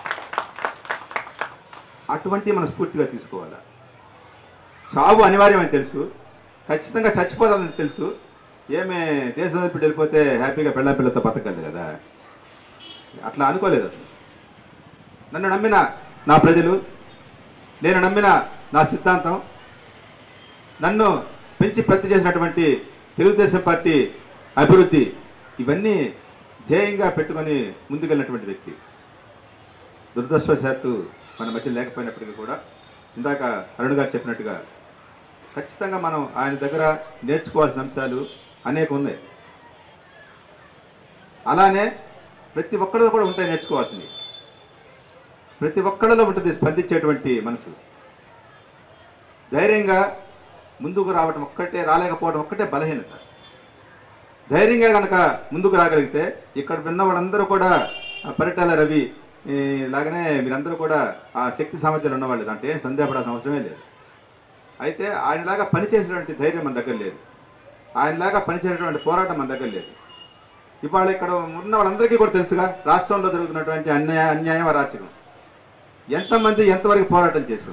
అటువంటి మన స్ఫూర్తిగా తీసుకోవాలి చావు అనివార్యమని తెలుసు ఖచ్చితంగా చచ్చిపోతుందని తెలుసు ఏమే దేశం వదిలిపెట్టి వెళ్ళిపోతే హ్యాపీగా పెళ్ళ పిల్లతో బతకండి కదా అట్లా అనుకోలేదు అతను నన్ను నమ్మిన నా ప్రజలు నేను నమ్మిన నా సిద్ధాంతం నన్ను పెంచి పెద్ద చేసినటువంటి తెలుగుదేశం పార్టీ అభివృద్ధి ఇవన్నీ ధ్యేయంగా పెట్టుకొని ముందుకెళ్ళినటువంటి వ్యక్తి దురదృష్టవశాత్తు మన మధ్య లేకపోయినప్పటికీ కూడా ఇందాక అరుణ్ గారు చెప్పినట్టుగా ఖచ్చితంగా మనం ఆయన దగ్గర నేర్చుకోవాల్సిన అంశాలు అనేక ఉన్నాయి అలానే ప్రతి ఒక్కరిలో కూడా ఉంటాయి నేర్చుకోవాల్సినవి ప్రతి ఒక్కళ్ళలో ఉంటుంది స్పందించేటువంటి మనసు ధైర్యంగా ముందుకు రావడం ఒక్కటే రాలేకపోవడం ఒక్కటే బలహీనత ధైర్యంగా కనుక ముందుకు రాగలిగితే ఇక్కడ విన్న వాళ్ళందరూ కూడా ఆ పరిటాల రవి ఈ, లాగానే మీరందరూ కూడా ఆ శక్తి సామర్థ్యాలు ఉన్నవాళ్ళు దాంట్లో ఏం సందేహపడాల్సిన అవసరమే లేదు అయితే ఆయనలాగా పనిచేసేటువంటి ధైర్యం మన దగ్గర లేదు ఆయనలాగా పనిచేసేటువంటి పోరాటం మన దగ్గర లేదు ఇవాళ ఇక్కడ ఉన్న వాళ్ళందరికీ కూడా తెలుసుగా రాష్ట్రంలో జరుగుతున్నటువంటి అన్యాయ అన్యాయం అరాచకం ఎంతమంది ఎంతవరకు పోరాటం చేశాం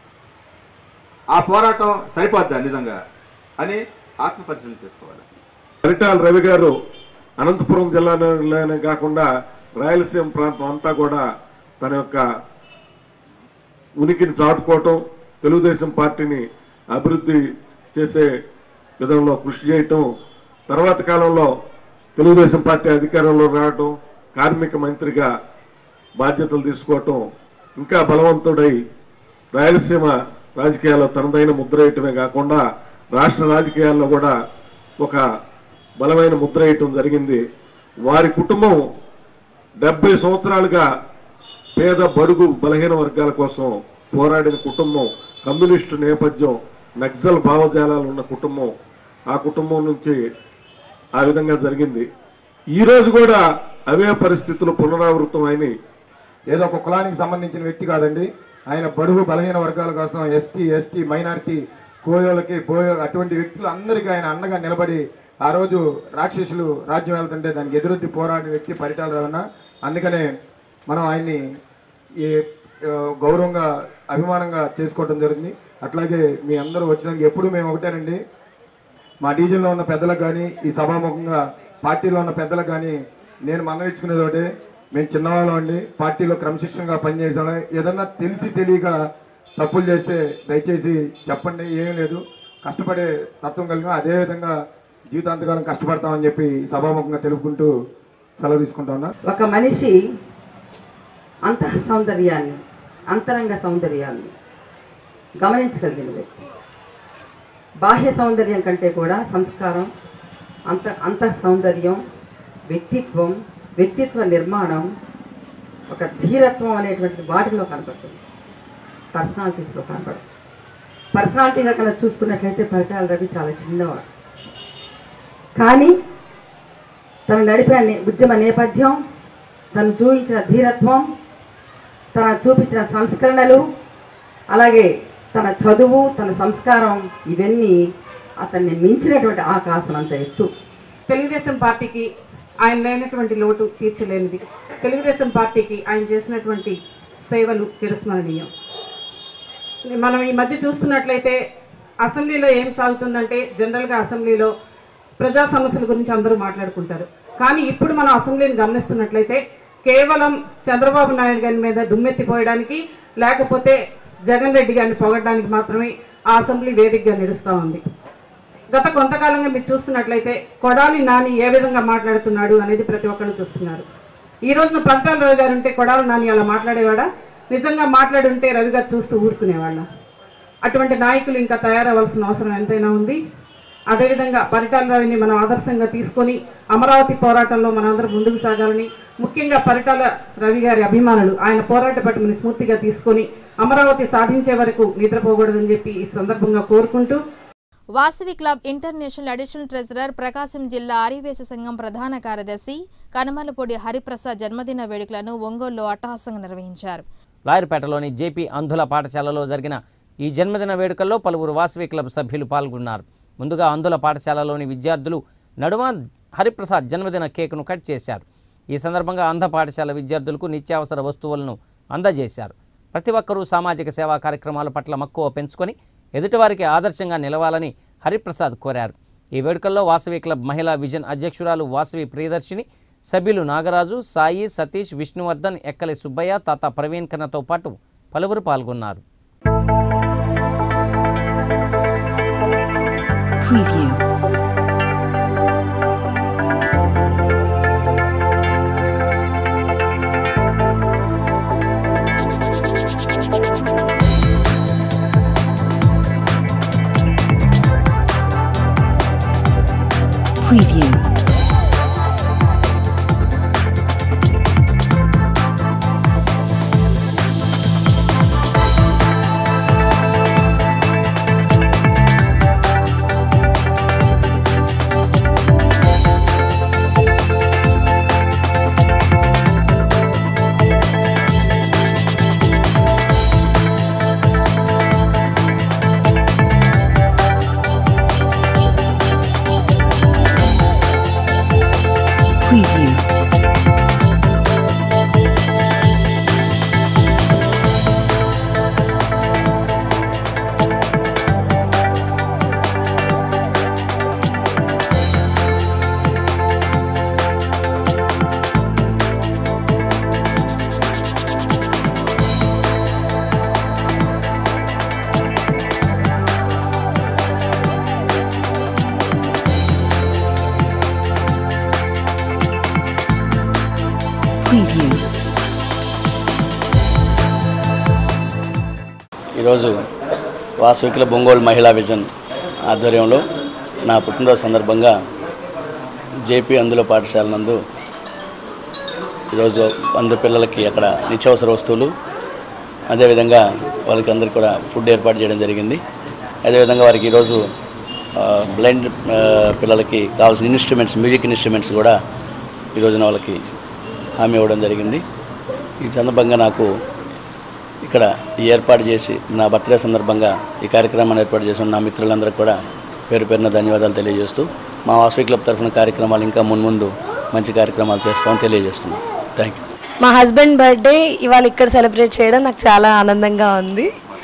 ఆ పోరాటం సరిపోద్దా నిజంగా అని ఆత్మ పరిశీలన చేసుకోవాలి పరిటాల రవి గారు అనంతపురం జిల్లాలోనే కాకుండా రాయలసీమ ప్రాంతం అంతా కూడా తన యొక్క ఉనికిని చాటుకోవటం తెలుగుదేశం పార్టీని అభివృద్ధి చేసే విధంలో కృషి చేయటం తర్వాత కాలంలో తెలుగుదేశం పార్టీ అధికారంలో రావటం కార్మిక మంత్రిగా బాధ్యతలు తీసుకోవటం ఇంకా బలవంతుడై రాయలసీమ రాజకీయాల్లో తనదైన ముద్ర వేయటమే కాకుండా రాష్ట్ర రాజకీయాల్లో కూడా ఒక బలమైన ముద్ర వేయటం జరిగింది వారి కుటుంబం డెబ్బై సంవత్సరాలుగా పేద బడుగు బలహీన వర్గాల కోసం పోరాడిన కుటుంబం కమ్యూనిస్టు నేపథ్యం నక్సల్ భావజాలాలు ఉన్న కుటుంబం ఆ కుటుంబం నుంచి ఆ విధంగా జరిగింది ఈ రోజు కూడా అవే పరిస్థితులు పునరావృతం అయినాయి ఏదో ఒక కులానికి సంబంధించిన వ్యక్తి కాదండి ఆయన బడుగు బలహీన వర్గాల కోసం ఎస్టీ ఎస్టీ మైనారిటీ కోయోలకి బోయో అటువంటి వ్యక్తులు అందరికీ ఆయన అండగా నిలబడి ఆ రోజు రాక్షసులు రాజ్యం వెళ్తుంటే దానికి ఎదురొద్ది పోరాడిన వ్యక్తి పరిటాల రవణ అందుకనే మనం ఆయన్ని ఈ ఆ, గౌరవంగా అభిమానంగా చేసుకోవడం జరిగింది అట్లాగే మీ అందరూ వచ్చినందుకు ఎప్పుడు మేము ఒకటేనండి మా డివిజన్లో ఉన్న పెద్దలకు కానీ ఈ సభాముఖంగా పార్టీలో ఉన్న పెద్దలకు కానీ నేను మనవిచ్చుకునేది ఒకటే మేము చిన్నవాళ్ళం అండి పార్టీలో క్రమశిక్షణగా పనిచేసాం ఏదన్నా తెలిసి తెలియక తప్పులు చేస్తే దయచేసి చెప్పండి ఏం లేదు కష్టపడే తత్వం కలిగిన అదేవిధంగా జీవితాంతకాలం కష్టపడతామని చెప్పి సభాముఖంగా తెలుపుకుంటూ సెలవు తీసుకుంటా ఉన్నా ఒక మనిషి అంతః సౌందర్యాన్ని అంతరంగ సౌందర్యాన్ని గమనించగలిగిన వ్యక్తి బాహ్య సౌందర్యం కంటే కూడా సంస్కారం అంత అంతః సౌందర్యం వ్యక్తిత్వం వ్యక్తిత్వ నిర్మాణం ఒక ధీరత్వం అనేటువంటి వాటిలో కనపడుతుంది పర్సనాలిటీస్లో కనపడదు పర్సనాలిటీగా కనుక చూసుకున్నట్లయితే పరిటాల రవి చాలా చిన్నవాడు కానీ తను నడిపిన నే- ఉద్యమ నేపథ్యం తను చూపించిన ధీరత్వం తన చూపించిన సంస్కరణలు అలాగే తన చదువు తన సంస్కారం ఇవన్నీ అతన్ని మించినటువంటి ఆకాశం అంత ఎత్తు తెలుగుదేశం పార్టీకి ఆయన లేనటువంటి లోటు తీర్చలేనిది తెలుగుదేశం పార్టీకి ఆయన చేసినటువంటి సేవలు చిరస్మరణీయం మనం ఈ మధ్య చూస్తున్నట్లయితే అసెంబ్లీలో ఏం సాగుతుందంటే జనరల్గా అసెంబ్లీలో ప్రజా సమస్యల గురించి అందరూ మాట్లాడుకుంటారు కానీ ఇప్పుడు మనం అసెంబ్లీని గమనిస్తున్నట్లయితే కేవలం చంద్రబాబు నాయుడు గారి మీద దుమ్మెత్తిపోయడానికి లేకపోతే జగన్ రెడ్డి గారిని పొగడడానికి మాత్రమే ఆ అసెంబ్లీ వేదికగా నడుస్తూ ఉంది గత కొంతకాలంగా మీరు చూస్తున్నట్లయితే కొడాలి నాని ఏ విధంగా మాట్లాడుతున్నాడు అనేది ప్రతి ఒక్కరు చూస్తున్నారు ఈ రోజున పంతాల రవి గారు ఉంటే కొడాలి నాని అలా మాట్లాడేవాడా నిజంగా మాట్లాడుంటే రవి గారు చూస్తూ ఊరుకునేవాళ్ళ అటువంటి నాయకులు ఇంకా తయారవ్వాల్సిన అవసరం ఎంతైనా ఉంది అదేవిధంగా పరిటాల రవిని మనం ఆదర్శంగా తీసుకొని అమరావతి పోరాటంలో మనందరం ముందుకు సాగాలని ముఖ్యంగా పరిటాల రవి గారి అభిమానులు ఆయన పోరాట పట్టుమని స్ఫూర్తిగా తీసుకొని అమరావతి సాధించే వరకు నిద్రపోకూడదని చెప్పి ఈ సందర్భంగా కోరుకుంటూ Vasavi club international additional treasurer Prakasam జిల్లా ఆర్యవేశ సంఘం ప్రధాన కార్యదర్శి కనమలపొడి హరిప్రసాద్ జన్మదిన వేడుకలను ఒంగోలులో అట్టహాసంగా నిర్వహించారు లాయర్పేటలోని జేపీ అంధుల పాఠశాలలో జరిగిన ఈ జన్మదిన వేడుకల్లో పలువురు వాసవి క్లబ్ సభ్యులు పాల్గొన్నారు ముందుగా అంధుల పాఠశాలలోని విద్యార్థులు నడుమ హరిప్రసాద్ జన్మదిన కేకును కట్ చేశారు ఈ సందర్భంగా అంధ పాఠశాల విద్యార్థులకు నిత్యావసర వస్తువులను అందజేశారు ప్రతి ఒక్కరూ సామాజిక సేవా కార్యక్రమాల పట్ల మక్కువ పెంచుకొని ఎదుటివారికి ఆదర్శంగా నిలవాలని హరిప్రసాద్ కోరారు ఈ వేడుకల్లో వాసవి క్లబ్ మహిళా విజన్ అధ్యక్షురాలు వాసవి ప్రియదర్శిని సభ్యులు నాగరాజు సాయి సతీష్ విష్ణువర్ధన్ ఎక్కలి సుబ్బయ్య తాత ప్రవీణ్ కన్నతో పాటు పలువురు పాల్గొన్నారు Preview. Preview. Preview. Preview. ఈరోజు వాసవికుల బొంగోలు మహిళా విజన్ ఆధ్వర్యంలో నా పుట్టినరోజు సందర్భంగా జేపీ అందుల పాఠశాల నందు ఈరోజు అందు పిల్లలకి అక్కడ నిత్యావసర వస్తువులు అదేవిధంగా వాళ్ళకి అందరికీ కూడా ఫుడ్ ఏర్పాటు చేయడం జరిగింది అదేవిధంగా వారికి ఈరోజు ఆ, బ్లైండ్ ఆ, పిల్లలకి కావాల్సిన ఇన్స్ట్రుమెంట్స్ మ్యూజిక్ ఇన్స్ట్రుమెంట్స్ కూడా ఈ రోజున వాళ్ళకి హామీ ఇవ్వడం జరిగింది ఈ సందర్భంగా నాకు ఇక్కడ ఈ ఏర్పాటు చేసి నా బర్త్డే సందర్భంగా ఈ కార్యక్రమాన్ని ఏర్పాటు చేసిన నా మిత్రులందరికీ కూడా పేరు పేరున ధన్యవాదాలు తెలియజేస్తూ మా వాసవి క్లబ్ తరఫున కార్యక్రమాలు ఇంకా మున్ముందు మంచి కార్యక్రమాలు చేస్తామని తెలియజేస్తున్నాం థ్యాంక్ యూ మా హస్బెండ్ బర్త్డే ఇవాళ ఇక్కడ సెలబ్రేట్ చేయడం నాకు చాలా ఆనందంగా ఉంది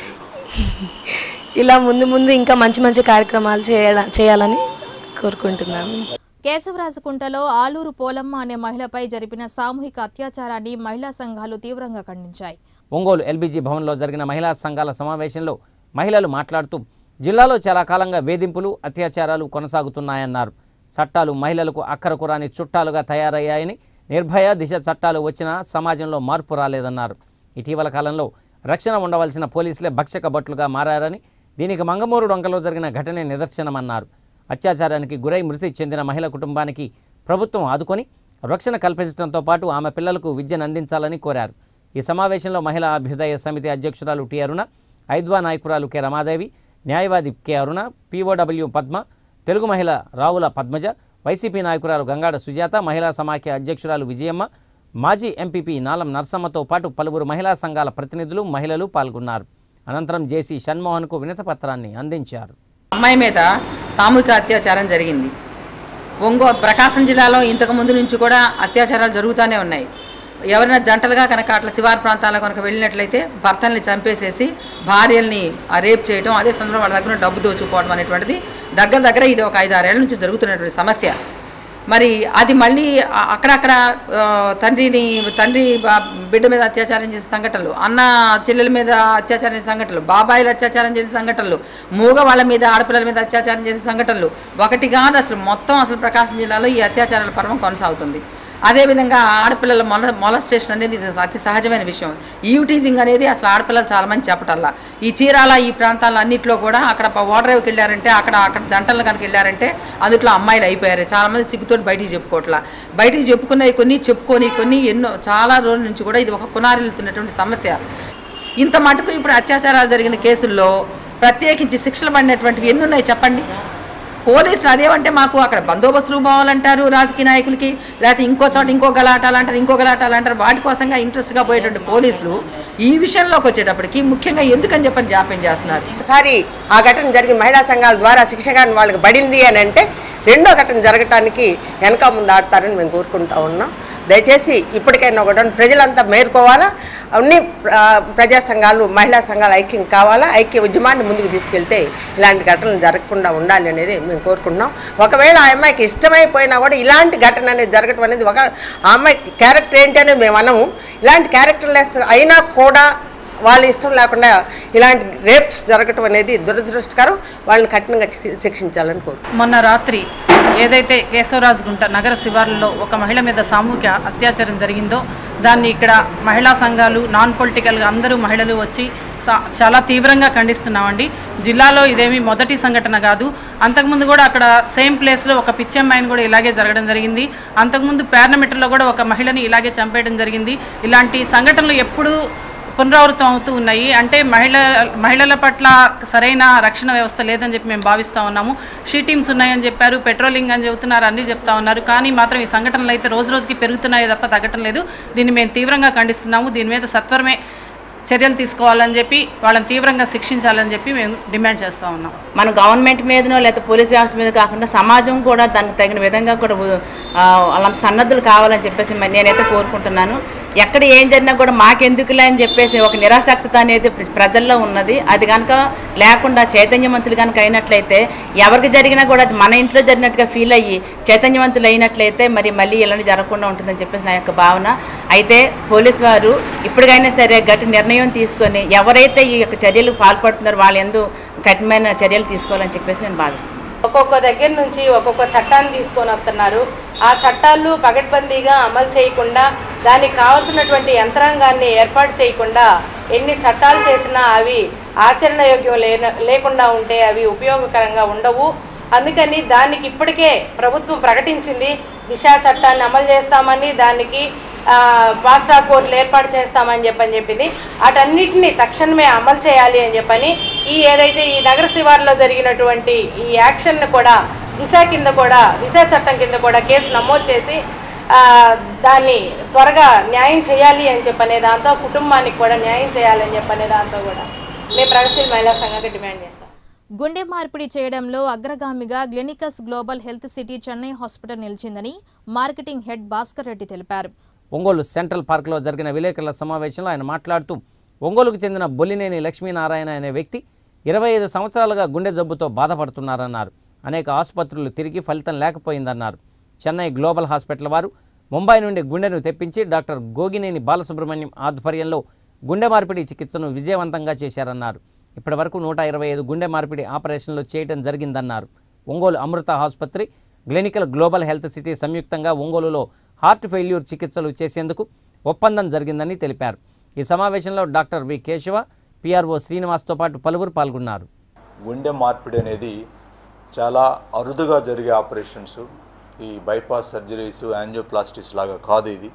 ఇలా ముందు ముందు ఇంకా మంచి మంచి కార్యక్రమాలు చేయాల చేయాలని కోరుకుంటున్నాను కేశవరాజకుంటలో ఆలూరు పోలమ్మ అనే మహిళపై జరిపిన సామూహిక అత్యాచారాన్ని మహిళా సంఘాలు తీవ్రంగా ఖండించాయి ఒంగోలు ఎల్బీజీ భవన్లో జరిగిన మహిళా సంఘాల సమావేశంలో మహిళలు మాట్లాడుతూ జిల్లాలో చాలా కాలంగా వేధింపులు అత్యాచారాలు కొనసాగుతున్నాయన్నారు చట్టాలు మహిళలకు అక్కరకు రాని చుట్టాలుగా తయారయ్యాయని నిర్భయ దిశ చట్టాలు వచ్చినా సమాజంలో మార్పు రాలేదన్నారు ఇటీవల కాలంలో రక్షణ ఉండవలసిన పోలీసులే భక్షక భటులుగా మారారని దీనికి మంగమూరు డొంకలో జరిగిన ఘటనే నిదర్శనమన్నారు అత్యాచారానికి గురై మృతి చెందిన మహిళ కుటుంబానికి ప్రభుత్వం ఆదుకొని రక్షణ కల్పించడంతో పాటు ఆమె పిల్లలకు విద్యను అందించాలని కోరారు ఈ సమావేశంలో మహిళా అభ్యుదయ సమితి అధ్యక్షురాలు టి అరుణ ఐద్వా నాయకురాలు కె రమాదేవి న్యాయవాది కె అరుణ పీఓడబ్ల్యూ పద్మ తెలుగు మహిళ రావుల పద్మజ వైసీపీ నాయకురాలు గంగాడ సుజాత మహిళా సమాఖ్య అధ్యక్షురాలు విజయమ్మ మాజీ ఎంపీపీ నాలం నర్సమ్మతో పాటు పలువురు మహిళా సంఘాల ప్రతినిధులు మహిళలు పాల్గొన్నారు అనంతరం జేసీ షణ్మోహన్కు వినతపత్రాన్ని అందించారు అమ్మాయి మీద సామూహిక అత్యాచారం జరిగింది ఒంగో ప్రకాశం జిల్లాలో ఇంతకు ముందు నుంచి కూడా అత్యాచారాలు జరుగుతూనే ఉన్నాయి ఎవరైనా జంటలుగా కనుక అట్లా శివారు ప్రాంతాల్లో కనుక వెళ్ళినట్లయితే భర్తల్ని చంపేసేసి భార్యల్ని ఆ రేప్ చేయడం అదే సందర్భంలో వాళ్ళ దగ్గర డబ్బు దోచుకోవడం అనేటువంటిది దగ్గర దగ్గర ఇది ఒక ఐదు ఆరేళ్ల నుంచి జరుగుతున్నటువంటి సమస్య మరి అది మళ్ళీ అ- అక్కడక్కడ ఆ, తండ్రిని తండ్రి బా- బిడ్డ మీద అత్యాచారం చేసే సంఘటనలు అన్న చెల్లెల మీద అత్యాచారం చేసే సంఘటనలు బాబాయిలు అత్యాచారం చేసే సంఘటనలు మూగ వాళ్ళ మీద ఆడపిల్లల మీద అత్యాచారం చేసే సంఘటనలు ఒకటి కాదు అసలు మొత్తం అసలు ప్రకాశం జిల్లాలో ఈ అత్యాచారాల పర్వం కొనసాగుతుంది అదేవిధంగా ఆడపిల్లల మొల మొలస్టేషన్ అనేది ఇది అతి సహజమైన విషయం ఈవ్టీజింగ్ అనేది అసలు ఆడపిల్లలు చాలా మంది చెప్పటల్లా ఈ చీరాల ఈ ప్రాంతాల అన్నింటిలో కూడా అక్కడ వాటర్ డ్రైవ్కి వెళ్ళారంటే అక్కడ అక్కడ జంటలు కనుక వెళ్ళారంటే అందుట్లో అమ్మాయిలు అయిపోయారు చాలా మంది సిగ్గుతోటి బయటికి చెప్పుకోవట్లా బయటికి చెప్పుకున్నవి కొన్ని చెప్పుకొని కొన్ని ఎన్నో చాలా రోజుల నుంచి కూడా ఇది ఒక పునారిల్లుతున్నటువంటి సమస్య ఇంత మటుకు ఇప్పుడు అత్యాచారాలు జరిగిన కేసుల్లో ప్రత్యేకించి శిక్షలు పడినటువంటివి ఎన్ని ఉన్నాయి చెప్పండి పోలీసులు అదేమంటే మాకు అక్కడ బందోబస్తులు పోవాలంటారు రాజకీయ నాయకులకి లేకపోతే ఇంకో చోట ఇంకో గలాటాలు అంటారు ఇంకో గలాటాలు అంటారు వాటి కోసంగా ఇంట్రెస్ట్గా పోయేటువంటి పోలీసులు ఈ విషయంలోకి వచ్చేటప్పటికి ముఖ్యంగా ఎందుకని చెప్పని జాప్యం చేస్తున్నారు ఒకసారి ఆ ఘటన జరిగి మహిళా సంఘాల ద్వారా శిక్ష కానీ వాళ్ళకి పడింది అని అంటే రెండో ఘటన జరగటానికి వెనక ముందు ఆడతారని మేము కోరుకుంటా ఉన్నాం దయచేసి ఇప్పటికైనా కూడా ప్రజలంతా మేర్కోవాలా అన్ని ఆ, ప్రజా సంఘాలు మహిళా సంఘాలు ఐక్యం కావాలా ఐక్య ఉద్యమాన్ని ముందుకు తీసుకెళ్తే ఇలాంటి ఘటనలు జరగకుండా ఉండాలి అనేది మేము కోరుకుంటున్నాం ఒకవేళ ఆ అమ్మాయికి ఇష్టమైపోయినా కూడా ఇలాంటి ఘటన అనేది జరగటం అనేది ఒక ఆ అమ్మాయి క్యారెక్టర్ ఏంటి అనేది మేము అనము ఇలాంటి క్యారెక్టర్లెస్ అయినా కూడా వాళ్ళ ఇష్టం లేకుండా ఇలాంటి రేప్స్ జరగటం అనేది దురదృష్టకరం వాళ్ళని కఠినంగా శిక్ష- శిక్షించాలని కోరుకుంటున్నాం మొన్న రాత్రి ఏదైతే కేశవరాజ్ గుంట నగర శివార్లలో ఒక మహిళ మీద సామూహిక అత్యాచారం జరిగిందో దాన్ని ఇక్కడ మహిళా సంఘాలు నాన్ పొలిటికల్గా అందరూ మహిళలు వచ్చి సా- చాలా తీవ్రంగా ఖండిస్తున్నామండి జిల్లాలో ఇదేమి మొదటి సంఘటన కాదు అంతకుముందు కూడా అక్కడ సేమ్ ప్లేస్లో ఒక పిచ్చమ్మాయిని కూడా ఇలాగే జరగడం జరిగింది అంతకుముందు పార్లమెంటులో కూడా ఒక మహిళని ఇలాగే చంపేయడం జరిగింది ఇలాంటి సంఘటనలు ఎప్పుడూ పునరావృతం అవుతూ ఉన్నాయి అంటే మహిళ మహిళల పట్ల సరైన రక్షణ వ్యవస్థ లేదని చెప్పి మేము భావిస్తూ ఉన్నాము షీ టీమ్స్ ఉన్నాయని చెప్పారు పెట్రోలింగ్ అని చెబుతున్నారు అన్నీ చెప్తా ఉన్నారు కానీ మాత్రం ఈ సంఘటనలు అయితే రోజు రోజుకి పెరుగుతున్నాయి తప్ప తగ్గటం లేదు దీన్ని మేము తీవ్రంగా ఖండిస్తున్నాము దీని మీద సత్వరమే చర్యలు తీసుకోవాలని చెప్పి వాళ్ళని తీవ్రంగా శిక్షించాలని చెప్పి మేము డిమాండ్ చేస్తూ ఉన్నాం మన గవర్నమెంట్ మీదనో లేకపోతే పోలీస్ వ్యవస్థ మీద కాకుండా సమాజం కూడా దానికి తగిన విధంగా కూడా ఆ, అలాంటి సన్నద్ధులు కావాలని చెప్పేసి మరి నేనైతే కోరుకుంటున్నాను ఎక్కడ ఏం జరిగినా కూడా మాకెందుకులే అని చెప్పేసి ఒక నిరాసక్తత అనేది ప్ర- ప్రజల్లో ఉన్నది అది కనుక లేకుండా చైతన్యవంతులు కనుక అయినట్లయితే ఎవరికి జరిగినా కూడా అది మన ఇంట్లో జరిగినట్టుగా ఫీల్ అయ్యి చైతన్యవంతులు అయినట్లయితే మరి మళ్ళీ ఇలాంటి జరగకుండా ఉంటుందని చెప్పేసి నా యొక్క భావన అయితే పోలీస్ వారు ఇప్పటికైనా సరే గట్టి నిర్ణయం తీసుకొని ఎవరైతే ఈ యొక్క చర్యలకు పాల్పడుతున్నారో వాళ్ళ ఎందు కఠినమైన చర్యలు తీసుకోవాలని చెప్పేసి నేను భావిస్తున్నాను ఒక్కొక్క దగ్గర నుంచి ఒక్కొక్క చట్టాన్ని తీసుకొని వస్తున్నారు ఆ చట్టాలు పగడ్బందీగా అమలు చేయకుండా దానికి కావాల్సినటువంటి యంత్రాంగాన్ని ఏర్పాటు చేయకుండా ఎన్ని చట్టాలు చేసినా అవి ఆచరణ యోగ్యం లేన లేకుండా ఉంటే అవి ఉపయోగకరంగా ఉండవు అందుకని దానికి ఇప్పటికే ప్రభుత్వం ప్రకటించింది దిశా చట్టాన్ని అమలు చేస్తామని దానికి ఆ, ఫాస్ట్ ట్రాక్ కోర్టులు ఏర్పాటు చేస్తామని చెప్పని చెప్పింది వాటన్నిటిని తక్షణమే అమలు చేయాలి అని చెప్పని ఈ ఏదైతే ఈ నగర శివారులో జరిగినటువంటి ఈ యాక్షన్ను కూడా దిశ కింద కూడా దిశ చట్టం కింద కూడా కేసు నమోదు చేసి ఆ, దాన్ని త్వరగా న్యాయం చేయాలి అని చెప్పనే దాంతో కుటుంబానికి కూడా న్యాయం చేయాలని చెప్పనే దాంతో కూడా మేము ప్రగతిశీల మహిళా సంఘంగా డిమాండ్ చేస్తాం గుండె మార్పిడి చేయడంలో అగ్రగామిగా Gleneagles Global Health City Chennai hospital నిలిచిందని మార్కెటింగ్ హెడ్ భాస్కర్ రెడ్డి తెలిపారు ఒంగోలు సెంట్రల్ పార్క్లో జరిగిన విలేకరుల సమావేశంలో ఆయన మాట్లాడుతూ ఒంగోలుకు చెందిన బొల్లినేని లక్ష్మీనారాయణ అనే వ్యక్తి ఇరవై ఐదు సంవత్సరాలుగా గుండె జబ్బుతో బాధపడుతున్నారన్నారు అనేక ఆసుపత్రులు తిరిగి ఫలితం లేకపోయిందన్నారు చెన్నై గ్లోబల్ హాస్పిటల్ వారు ముంబై నుండి గుండెను తెప్పించి డాక్టర్ గోగినేని బాలసుబ్రహ్మణ్యం ఆధ్వర్యంలో గుండె మార్పిడి చికిత్సను విజయవంతంగా చేశారన్నారు ఇప్పటివరకు నూట ఇరవై ఐదు గుండె మార్పిడి ఆపరేషన్లు చేయడం జరిగిందన్నారు ఒంగోలు అమృత ఆసుపత్రి క్లినికల్ గ్లోబల్ హెల్త్ సిటీ సంయుక్తంగా ఒంగోలులో హార్ట్ ఫెయిల్యూర్ చికిత్సలు చేసేందుకు ఒప్పందం జరిగిందని తెలిపారు ఈ సమావేశంలో డాక్టర్ వి కేశవ పిఆర్ఓ శ్రీనివాస్తో పాటు పలువురు పాల్గొన్నారు గుండె మార్పిడి అనేది చాలా అరుదుగా జరిగే ఆపరేషన్స్ ఈ బైపాస్ సర్జరీస్ యాంజియోప్లాస్టిస్ లాగా కాదు ఇది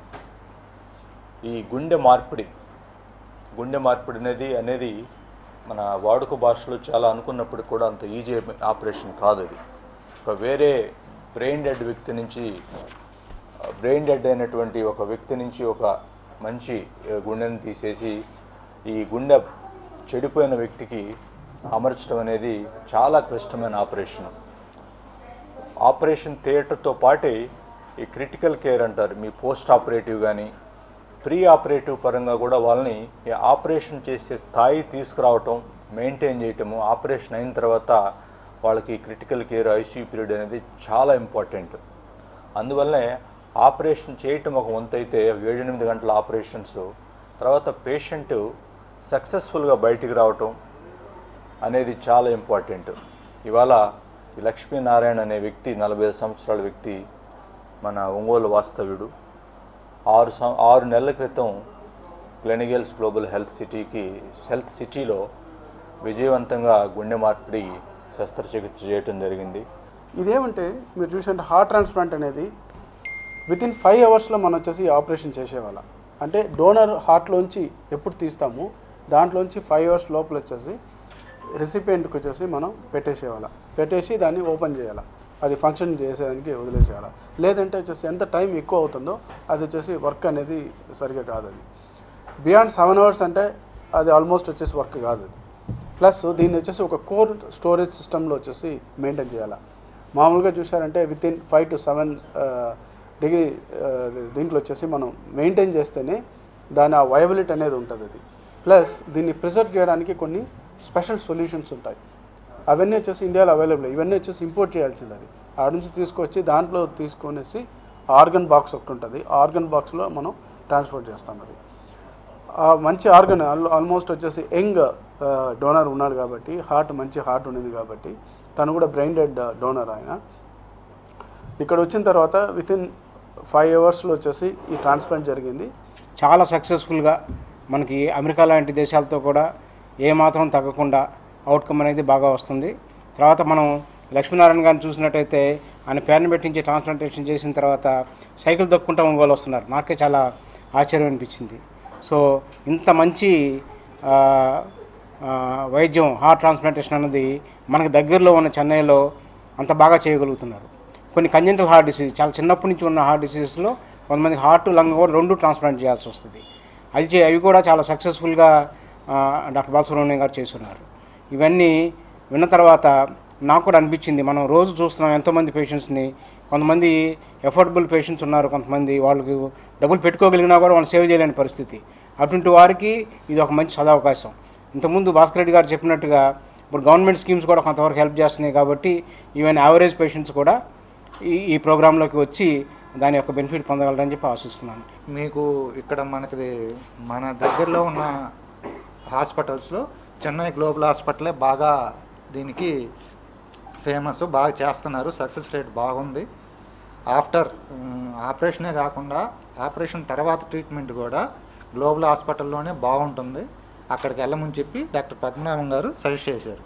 ఈ గుండె మార్పిడి గుండె మార్పిడి అనేది అనేది మన వాడుక భాషలో చాలా అనుకున్నప్పుడు కూడా అంత ఈజీ ఆపరేషన్ కాదు అది ఒక వేరే బ్రెయిన్ డెడ్ వ్యక్తి నుంచి బ్రెయిన్ డెడ్ అయినటువంటి ఒక వ్యక్తి నుంచి ఒక మంచి ఆ, గుండెని తీసేసి ఈ గుండె చెడిపోయిన వ్యక్తికి అమర్చడం అనేది చాలా క్లిష్టమైన ఆపరేషన్ ఆపరేషన్ థియేటర్తో పాటే ఈ క్రిటికల్ కేర్ అంటారు మీ పోస్ట్ ఆపరేటివ్ కానీ ప్రీ ఆపరేటివ్ పరంగా కూడా వాళ్ళని ఈ ఆపరేషన్ చేసే స్థాయి తీసుకురావటం మెయింటైన్ చేయటము ఆపరేషన్ అయిన తర్వాత వాళ్ళకి క్రిటికల్ కేర్ ఐసీయూ పీరియడ్ అనేది చాలా ఇంపార్టెంట్ అందువల్లనే ఆపరేషన్ చేయటం ఒక వంతు అయితే ఏడెనిమిది గంటల ఆపరేషన్స్ తర్వాత పేషెంట్ సక్సెస్ఫుల్గా బయటికి రావటం అనేది చాలా ఇంపార్టెంట్ ఇవాళ ఈ లక్ష్మీనారాయణ అనే వ్యక్తి నలభై ఐదు సంవత్సరాల వ్యక్తి మన ఒంగోలు వాస్తవ్యుడు ఆరు సం ఆరు నెలల క్రితం గ్లెనిగల్స్ గ్లోబల్ హెల్త్ సిటీకి హెల్త్ సిటీలో విజయవంతంగా గుండె మార్పిడి శస్త్రచికిత్స చేయటం జరిగింది ఇదేమంటే మీరు చూసినట్టు హార్ట్ ట్రాన్స్ప్లాంట్ అనేది విత్ ఇన్ ఫైవ్ అవర్స్లో మనం వచ్చేసి ఆపరేషన్ చేసేవాళ్ళం అంటే డోనర్ హార్ట్లోంచి ఎప్పుడు తీస్తామో దాంట్లోంచి ఫైవ్ అవర్స్ లోపల వచ్చేసి రెసిపియంట్కి వచ్చేసి మనం పెట్టేసేవాళ్ళం పెట్టేసి దాన్ని ఓపెన్ చేయాలి అది ఫంక్షన్ చేసేదానికి వదిలేసేయాలి లేదంటే వచ్చేసి ఎంత టైం ఎక్కువ అవుతుందో అది వచ్చేసి వర్క్ అనేది సరిగా కాదు అది బియాండ్ సెవెన్ అవర్స్ అంటే అది ఆల్మోస్ట్ వచ్చేసి వర్క్ కాదు అది ప్లస్ దీన్ని వచ్చేసి ఒక కోర్ స్టోరేజ్ సిస్టంలో వచ్చేసి మెయింటైన్ చేయాలి మామూలుగా చూసారంటే within five to seven degree దీంట్లో వచ్చేసి మనం మెయింటైన్ చేస్తేనే దాని ఆ వయబిలిటీ అనేది ఉంటుంది అది ప్లస్ దీన్ని ప్రిజర్వ్ చేయడానికి కొన్ని స్పెషల్ సొల్యూషన్స్ ఉంటాయి అవన్నీ వచ్చేసి ఇండియాలో అవైలబుల్ ఇవన్నీ వచ్చేసి ఇంపోర్ట్ చేయాల్సింది అది ఆడ నుంచి తీసుకొచ్చి దాంట్లో తీసుకొనేసి ఆర్గన్ బాక్స్ ఒకటి ఉంటుంది ఆర్గన్ బాక్స్లో మనం ట్రాన్స్పోర్ట్ చేస్తాం అది ఆ మంచి ఆర్గన్ ఆల్మోస్ట్ వచ్చేసి యంగ్ డోనర్ ఉన్నాడు కాబట్టి హార్ట్ మంచి హార్ట్ ఉండింది కాబట్టి తను కూడా బ్రెయిన్ డెడ్ డోనర్ ఆయన ఇక్కడ వచ్చిన తర్వాత విత్ ఇన్ ఫైవ్ అవర్స్లో వచ్చేసి ఈ ట్రాన్స్ప్లాంట్ జరిగింది చాలా సక్సెస్ఫుల్గా మనకి అమెరికా లాంటి దేశాలతో కూడా ఏమాత్రం తగ్గకుండా అవుట్కమ్ అనేది బాగా వస్తుంది తర్వాత మనం లక్ష్మీనారాయణ గారిని చూసినట్టయితే ఆయన పేరుని పెట్టించి ట్రాన్స్ప్లాంటేషన్ చేసిన తర్వాత సైకిల్ దొక్కుంటా ఒంగోలు వస్తున్నారు నాకే చాలా ఆశ్చర్యం అనిపించింది సో ఇంత మంచి ఆ, ఆ, వైద్యం హార్ట్ ట్రాన్స్ప్లాంటేషన్ అన్నది మనకు దగ్గరలో ఉన్న చెన్నైలో అంత బాగా చేయగలుగుతున్నారు కొన్ని కంజెంటల్ హార్ట్ డిసీజ్ చాలా చిన్నప్పటి నుంచి ఉన్న హార్ట్ డిసీజెస్లో కొంతమంది హార్ట్ లంగ్ కూడా రెండు ట్రాన్స్ప్లాంట్ చేయాల్సి వస్తుంది అది చే అవి కూడా చాలా సక్సెస్ఫుల్గా ఆ, డాక్టర్ బాలసుబ్రహ్మణ్యం గారు చేస్తున్నారు ఇవన్నీ విన్న తర్వాత నాకు కూడా అనిపించింది మనం రోజు చూస్తున్నాం ఎంతోమంది పేషెంట్స్ని కొంతమంది ఎఫోర్డబుల్ పేషెంట్స్ ఉన్నారు కొంతమంది వాళ్ళకి డబ్బులు పెట్టుకోగలిగినా కూడా వాళ్ళు సేవ్ చేయలేని పరిస్థితి అటువంటి వారికి ఇది ఒక మంచి సదవకాశం ఇంతకుముందు భాస్కర్ రెడ్డి గారు చెప్పినట్టుగా ఇప్పుడు గవర్నమెంట్ స్కీమ్స్ కూడా కొంతవరకు హెల్ప్ చేస్తున్నాయి కాబట్టి ఈవెన్ యావరేజ్ పేషెంట్స్ కూడా ఈ ఈ ప్రోగ్రాంలోకి వచ్చి దాని యొక్క బెనిఫిట్ పొందగలరని చెప్పి ఆశిస్తున్నాను మీకు ఇక్కడ మనకి మన దగ్గరలో ఉన్న హాస్పిటల్స్లో చెన్నై గ్లోబల్ హాస్పిటలే బాగా దీనికి ఫేమస్ బాగా చేస్తున్నారు సక్సెస్ రేట్ బాగుంది ఆఫ్టర్ ఆపరేషనే కాకుండా ఆపరేషన్ తర్వాత ట్రీట్మెంట్ కూడా గ్లోబల్ హాస్పిటల్లోనే బాగుంటుంది అక్కడికి వెళ్ళమని చెప్పి డాక్టర్ పద్మనాభం గారు సజెస్ట్ చేశారు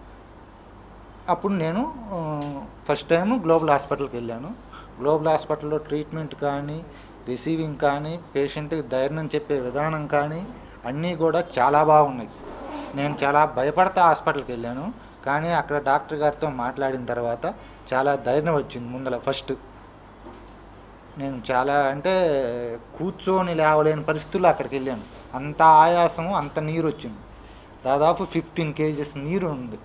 అప్పుడు నేను ఫస్ట్ టైం గ్లోబల్ హాస్పిటల్కి వెళ్ళాను గ్లోబల్ హాస్పిటల్లో ట్రీట్మెంట్ కానీ రిసీవింగ్ కానీ పేషెంట్కి ధైర్యం చెప్పే విధానం కానీ అన్నీ కూడా చాలా బాగున్నాయి నేను చాలా భయపడతా హాస్పిటల్కి వెళ్ళాను కానీ అక్కడ డాక్టర్ గారితో మాట్లాడిన తర్వాత చాలా ధైర్యం వచ్చింది ముందర ఫస్ట్ నేను చాలా అంటే కూర్చొని లేవలేని పరిస్థితుల్లో అక్కడికి వెళ్ళాను అంత ఆయాసము అంత నీరు వచ్చింది దాదాపు ఫిఫ్టీన్ కేజెస్ నీరు ఉంది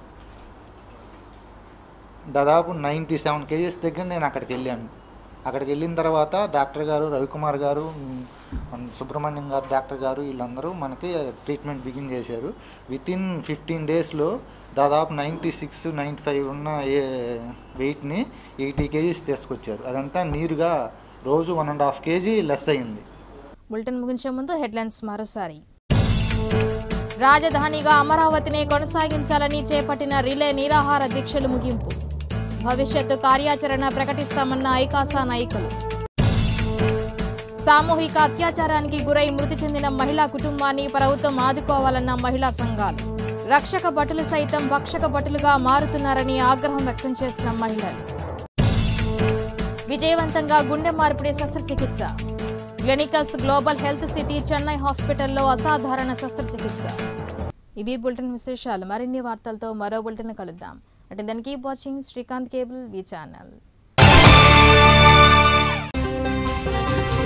దాదాపు నైంటీ సెవెన్ కేజెస్ దగ్గర నేను అక్కడికి వెళ్ళాను అక్కడికి వెళ్ళిన తర్వాత డాక్టర్ గారు రవికుమార్ గారు మ్, మన సుబ్రహ్మణ్యం గారు డాక్టర్ గారు వీళ్ళందరూ మనకి ట్రీట్మెంట్ బిగిన్ చేశారు విత్ ఇన్ ఫిఫ్టీన్ డేస్లో దాదాపు నైంటీ సిక్స్ నైంటీ ఫైవ్ ఉన్న ఏ వెయిట్ని ఎయిటీ కేజీస్ తీసుకొచ్చారు అదంతా నీరుగా రోజు one and half KG less అయింది బులెటిన్ ముగించే ముందు హెడ్లైన్స్ మరోసారి రాజధానిగా అమరావతిని కొనసాగించాలని చేపట్టిన రిలే నిరాహార దీక్షలు ముగింపు భవిష్యత్తు కార్యాచరణ ప్రకటిస్తామన్న ఐకాసా నాయకులు సామూహిక అత్యాచారానికి గురై మృతి చెందిన మహిళా కుటుంబాన్ని ప్రభుత్వం ఆదుకోవాలన్న మహిళా సంఘాలు రక్షక భటులు సైతం భక్షక భటులుగా మారుతున్నారని ఆగ్రహం వ్యక్తం చేసిన మహిళలు విజయవంతంగా గుండె మార్పిడి శస్త్రచికిత్స Gleneagles Global Health City Chennai హాస్పిటల్లో అసాధారణ శస్త్రచికిత్స ఇవి బులెటిన్ విశేషాలు మరిన్ని వార్తలతో మరో బులెటిన్ కలుద్దాం అంటే దానికి keep watching Srikanth cable V channel